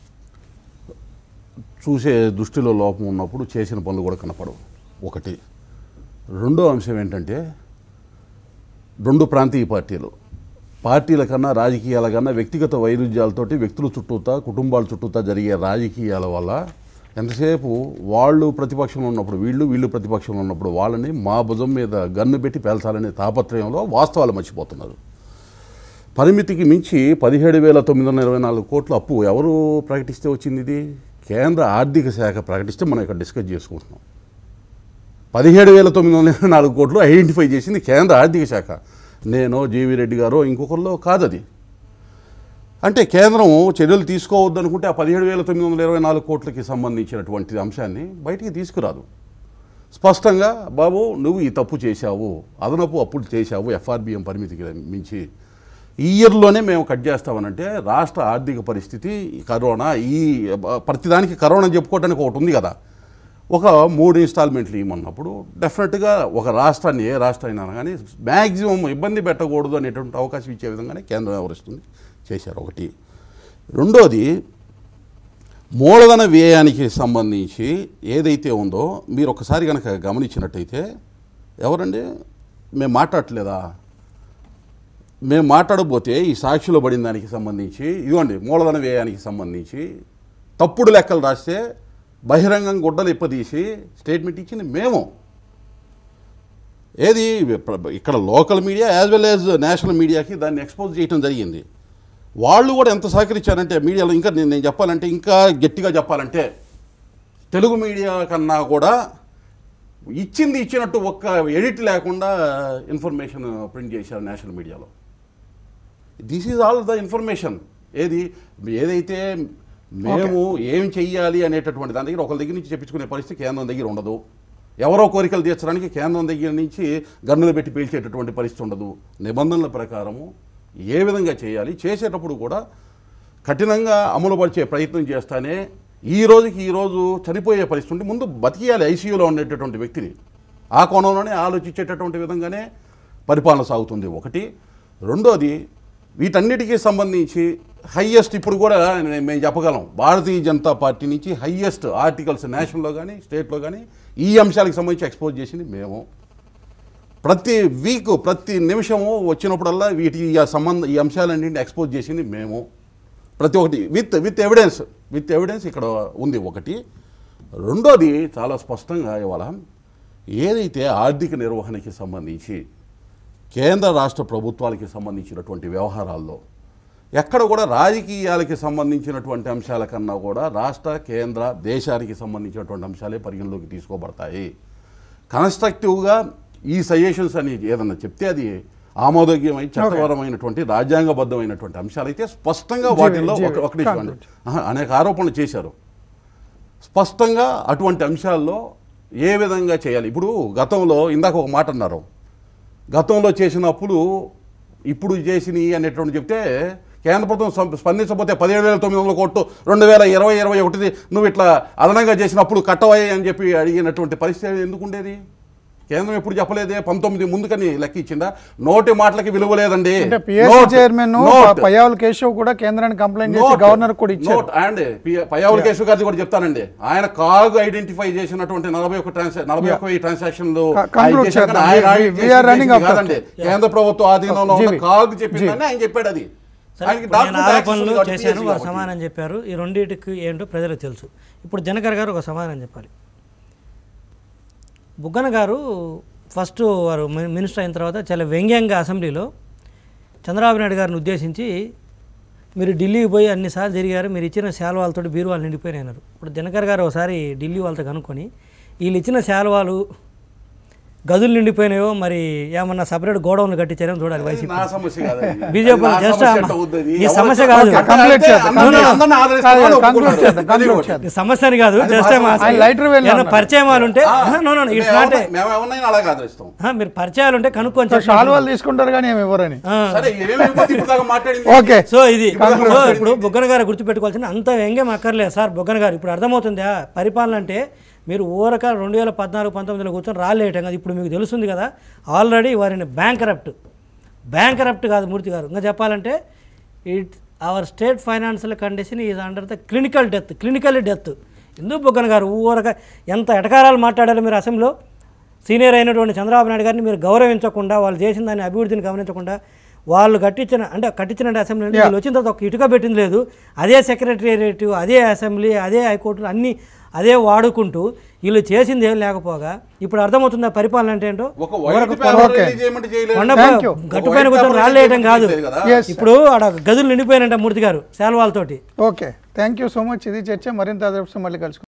చూసే దృష్టిలో లోపం ఉన్నప్పుడు చేసిన పనులు కూడా కనపడవు ఒకటి రెండో అంశం ఏంటంటే రెండు ప్రాంతీయ పార్టీలు పార్టీల కన్నా రాజకీయాల కన్నా వ్యక్తిగత వైరుధ్యాలతోటి వ్యక్తుల చుట్టూతా కుటుంబాల చుట్టూతా జరిగే రాజకీయాల వల్ల ఎంతసేపు వాళ్ళు ప్రతిపక్షంలో ఉన్నప్పుడు వీళ్ళు వీళ్ళు ప్రతిపక్షంలో ఉన్నప్పుడు వాళ్ళని మా భుజం మీద గన్ను పెట్టి పేల్చాలనే తాపత్రయంలో వాస్తవాలు మర్చిపోతున్నారు పరిమితికి మించి పదిహేడు వేల తొమ్మిది వందల ఇరవై నాలుగు కోట్ల అప్పు ఎవరు ప్రకటిస్తే వచ్చింది ఇది కేంద్ర ఆర్థిక శాఖ ప్రకటిస్తే మనం ఇక్కడ డిస్కస్ చేసుకుంటున్నాం పదిహేడు వేల తొమ్మిది వందల ఇరవై నాలుగు కోట్లు ఐడెంటిఫై చేసింది కేంద్ర ఆర్థిక శాఖ నేను జీవి రెడ్డి గారు ఇంకొకరిలో కాదు అది అంటే కేంద్రం చర్యలు తీసుకోవద్దు అనుకుంటే ఆ పదిహేడు వేల తొమ్మిది వందల ఇరవై నాలుగు కోట్లకి సంబంధించినటువంటి అంశాన్ని బయటికి తీసుకురాదు స్పష్టంగా బాబు నువ్వు ఈ తప్పు చేశావు అదనపు అప్పులు చేశావు ఎఫ్ఆర్బిఎం పరిమితికి మించి ఈ ఇయర్లోనే మేము కట్ చేస్తామనంటే రాష్ట్ర ఆర్థిక పరిస్థితి ఈ కరోనా ఈ ప్రతిదానికి కరోనా చెప్పుకోవడానికి ఒకటి ఉంది కదా ఒక మూడు ఇన్స్టాల్మెంట్లు ఇవ్వమన్నప్పుడు డెఫినెట్గా ఒక రాష్ట్రాన్ని ఏ రాష్ట్రం అయినా కానీ మ్యాక్సిమం ఇబ్బంది పెట్టకూడదు అనేటువంటి అవకాశం ఇచ్చే విధంగానే కేంద్రం వ్యవహరిస్తుంది చేశారు ఒకటి రెండోది మూలధన వ్యయానికి సంబంధించి ఏదైతే ఉందో మీరు ఒకసారి కనుక గమనించినట్టయితే ఎవరండి మేము మాట్లాడట్లేదా మేము మాట్లాడబోతే ఈ సాక్షిలో పడిన దానికి సంబంధించి ఇదిగోండి మూలధన వ్యయానికి సంబంధించి తప్పుడు లెక్కలు రాస్తే బహిరంగం గుడ్డలు ఇప్పదీసి స్టేట్మెంట్ ఇచ్చింది మేము ఏది ప్ర- ఇక్కడ local media as well as national మీడియాకి దాన్ని ఎక్స్పోజ్ చేయడం జరిగింది వాళ్ళు కూడా ఎంత సహకరించారంటే మీడియాలో ఇంకా నేను నేను చెప్పాలంటే ఇంకా గట్టిగా చెప్పాలంటే తెలుగు మీడియా కన్నా కూడా ఇచ్చింది ఇచ్చినట్టు ఒక్క ఎడిట్ లేకుండా ఇన్ఫర్మేషన్ ప్రింట్ చేశారు నేషనల్ మీడియాలో this is all the information ఏది ఏదైతే మేము ఏం చెయ్యాలి అనేటటువంటి దాని దగ్గర ఒకరి దగ్గర నుంచి చెప్పించుకునే పరిస్థితి కేంద్రం దగ్గర ఉండదు ఎవరో కోరికలు తీర్చడానికి కేంద్రం దగ్గర నుంచి గన్నులు పెట్టి పీల్చేటటువంటి పరిస్థితి ఉండదు నిబంధనల ప్రకారము ఏ విధంగా చేయాలి చేసేటప్పుడు కూడా కఠినంగా అమలుపరిచే ప్రయత్నం చేస్తానే ఈ రోజుకి ఈ రోజు చనిపోయే పరిస్థితి ఉంటే ముందు బతికేయాలి ఐసీయూలో ఉండేటటువంటి వ్యక్తిని ఆ కోణంలోనే ఆలోచించేటటువంటి విధంగానే పరిపాలన సాగుతుంది ఒకటి రెండోది వీటన్నిటికీ సంబంధించి హయ్యెస్ట్ ఇప్పుడు కూడా నే- మేము చెప్పగలం భారతీయ జనతా పార్టీ నుంచి హయ్యెస్ట్ ఆర్టికల్స్ నేషనల్లో కానీ స్టేట్లో కానీ ఈ అంశాలకు సంబంధించి ఎక్స్పోజ్ చేసింది మేము ప్రతి వీక్ ప్రతి నిమిషము వచ్చినప్పుడల్లా వీటి ఈ సంబంధ ఈ అంశాలన్నింటిని ఎక్స్పోజ్ చేసింది మేము ప్రతి ఒక్కటి with with evidence with evidence ఇక్కడ ఉంది ఒకటి రెండోది చాలా స్పష్టంగా ఇవాళ ఏదైతే ఆర్థిక నిర్వహణకి సంబంధించి కేంద్ర రాష్ట్ర ప్రభుత్వాలకి సంబంధించినటువంటి వ్యవహారాల్లో ఎక్కడ కూడా రాజకీయాలకి సంబంధించినటువంటి అంశాల కన్నా కూడా రాష్ట్ర కేంద్ర దేశానికి సంబంధించినటువంటి అంశాలే పరిగణలోకి తీసుకోబడతాయి కన్స్ట్రక్టివ్గా ఈ సజెషన్స్ అని ఏదన్నా చెప్తే అది ఆమోదయోగ్యమై చట్టపరమైనటువంటి రాజ్యాంగబద్ధమైనటువంటి అంశాలైతే స్పష్టంగా వాటిల్లో జీవి, ఒక- ఒకటి చూడండి conclude. ఆహా, అనేక ఆరోపణలు చేశారు స్పష్టంగా అటువంటి అంశాల్లో ఏ విధంగా చేయాలి ఇప్పుడు గతంలో ఇందాక ఒక మాట అన్నారు గతంలో చేసిన అప్పులు ఇప్పుడు చేసినవి అనేటువంటి చెప్తే కేంద్ర ప్రభుత్వం సం- స్పందించకపోతే పదిహేడు వేల తొమ్మిది వందల కోట్లు రెండు వేల ఇరవై ఇరవై ఒకటి నువ్వు ఇట్లా అదనంగా చేసిన అప్పులు కట్టవయ్యాయి అని చెప్పి అడిగినటువంటి పరిస్థితి ఎందుకు ఉండేది కేంద్రం ఎప్పుడు చెప్పలేదే పంతొమ్మిది ముందుకని లెక్క ఇచ్చిందా నోటి మాటలకి విలువ లేదండి అంటే PSC Note, chairman note. Payyavula Keshav కూడా కేంద్రానికి కంప్లైంట్ చేసి నోట్, గవర్నర్ కూడా ఇచ్చారు నోట్ అండ్ పి- పయ్యావుల కేసు గారిది కూడా చెప్తానండి ఆయన కాగు ఐడెంటిఫై చేసినటువంటి నలభై ఒక ట్రాన్సా నలభై ఒక్క ట్రాన్సాక్షన్లు క- conclude ఆయన చేశాక చేద్దాం. ఆయన We- ఆయన we are చేసింది running out of కాదండి కేంద్ర ప్రభుత్వ ఆధీనంలో ఉన్న జీవి. కాగు చెప్పిందని ఆయన చెప్పాడు అది సరే ఆయనకి ఇప్పుడు నేను document access ఆరోపణలు ఉంది కాబట్టి చేశాను PSC వారు కాబట్టి. సమాధానం చెప్పారు ఈ రెండింటికి ఏంటో ప్రజలకు తెలుసు ఇప్పుడు దినకర్ గారు ఒక సమాధానం చెప్పాలి బుగ్గన గారు ఫస్ట్ వారు మిని- మినిస్టర్ అయిన తర్వాత చాలా వ్యంగ్యంగా అసెంబ్లీలో చంద్రబాబు నాయుడు గారిని ఉద్దేశించి మీరు ఢిల్లీకి పోయి అన్నిసార్లు తిరిగారు మీరు ఇచ్చిన శాలువాలతో బీరువాలు నిండిపోయినాయి అన్నారు ఇప్పుడు దినకర్ గారు ఒకసారి ఢిల్లీ వాళ్ళతో కనుక్కొని వీళ్ళు ఇచ్చిన శాలువాలు గదులు నిండిపోయినాయో మరి ఏమన్నా సపరేట్ గోడౌన్లు కట్టించారో చూడాలి వైసీపీ నా సమస్య కాదండి. బీజేపీ నా just సమస్య ఆ- ఎట్ట అవుతుంది? ఈ ఎవరు సమస్య చెప్పారు? కాదు. అంటే Complete చేద్దాం. అందరినీ- No, no, no. అందరినీ ఆదరిస్తామని కాదు, ఒప్పుకున్నారు. conclude చేద్దాం, Very conclude good. చేద్దాం. ఈ సమస్య అని కాదు అది జస్ట్ మా- ఆయన lighter way లో ఏమైనా ఉన్నారు. పరిచయమాలు ఉంటే ఆ, నో నో ఇట్స్ మేము నాట్ ఎవరినైనా- మేము ఎవరినైనా అలాగే ఆదరిస్తాం మీరు పరిచయాలు ఉంటే కనుక్కొని చెప్పండి. శాలువాలు తీసుకుంటారు కానీ ఏమి ఇవ్వరని ఆ. సరే ఏమేమి ఇప్పుడు దాకా మాట్లాడింది ఓకే సో ఇది సో ఇప్పుడు బుగ్గన గారు గుర్తుపెట్టుకోవాల్సిన అంత వ్యంగ్యం అక్కర్లేదు సార్ బుగ్గన గారు ఇప్పుడు అర్థమవుతుందా పరిపాలన అంటే మీరు ఊరక రెండు వేల పద్నాలుగు పంతొమ్మిదిలో కూర్చొని రాలేయటం కదా ఇప్పుడు మీకు తెలుస్తుంది కదా ఆల్రెడీ వారిని బ్యాంక్ కరప్ట్ బ్యాంక్ కరప్ట్ కాదు మూర్తి గారు ఇంకా చెప్పాలంటే it our state financial condition is under the clinical death clinical death ఎందుకు బుగ్గన గారు ఊరక ఎంత ఎటకారాలు మాట్లాడారు మీరు అసెంబ్లీలో సీనియర్ అయినటువంటి చంద్రబాబు నాయుడు గారిని మీరు గౌరవించకుండా వాళ్ళు చేసిన దాని అభివృద్ధిని గమనించకుండా వాళ్ళు కట్టించిన అంటే కట్టించిన అసెంబ్లీ అంటే వీళ్ళు వచ్చిన తర్వాత ఒక ఇటుక పెట్టింది లేదు అదే సెక్రటేరియట్ అదే అసెంబ్లీ అదే హైకోర్టు అన్నీ అదే వాడుకుంటూ వీళ్ళు చేసింది ఏం లేకపోగా ఇప్పుడు అర్థమవుతుందా పరిపాలన అంటే ఏంటో ఒక వైట్ పేపర్ Okay. రిలీజ్ చేయమంటే చేయలేదు. కొండ Thank you. గట్టుపైన ఒక కూర్చొని వైట్ రాళ్ళు వేయటం కాదు పేపర్ రిలీజ్ చేయలేదు కదా. Yes. ఇప్పుడు ఆడ గదులు నిండిపోయినంట మూర్తి గారు శాల్వాలతోటి okay thank you so much ఇది చర్చ మరింత అదృష్టం మళ్ళీ కలుసుకుందాం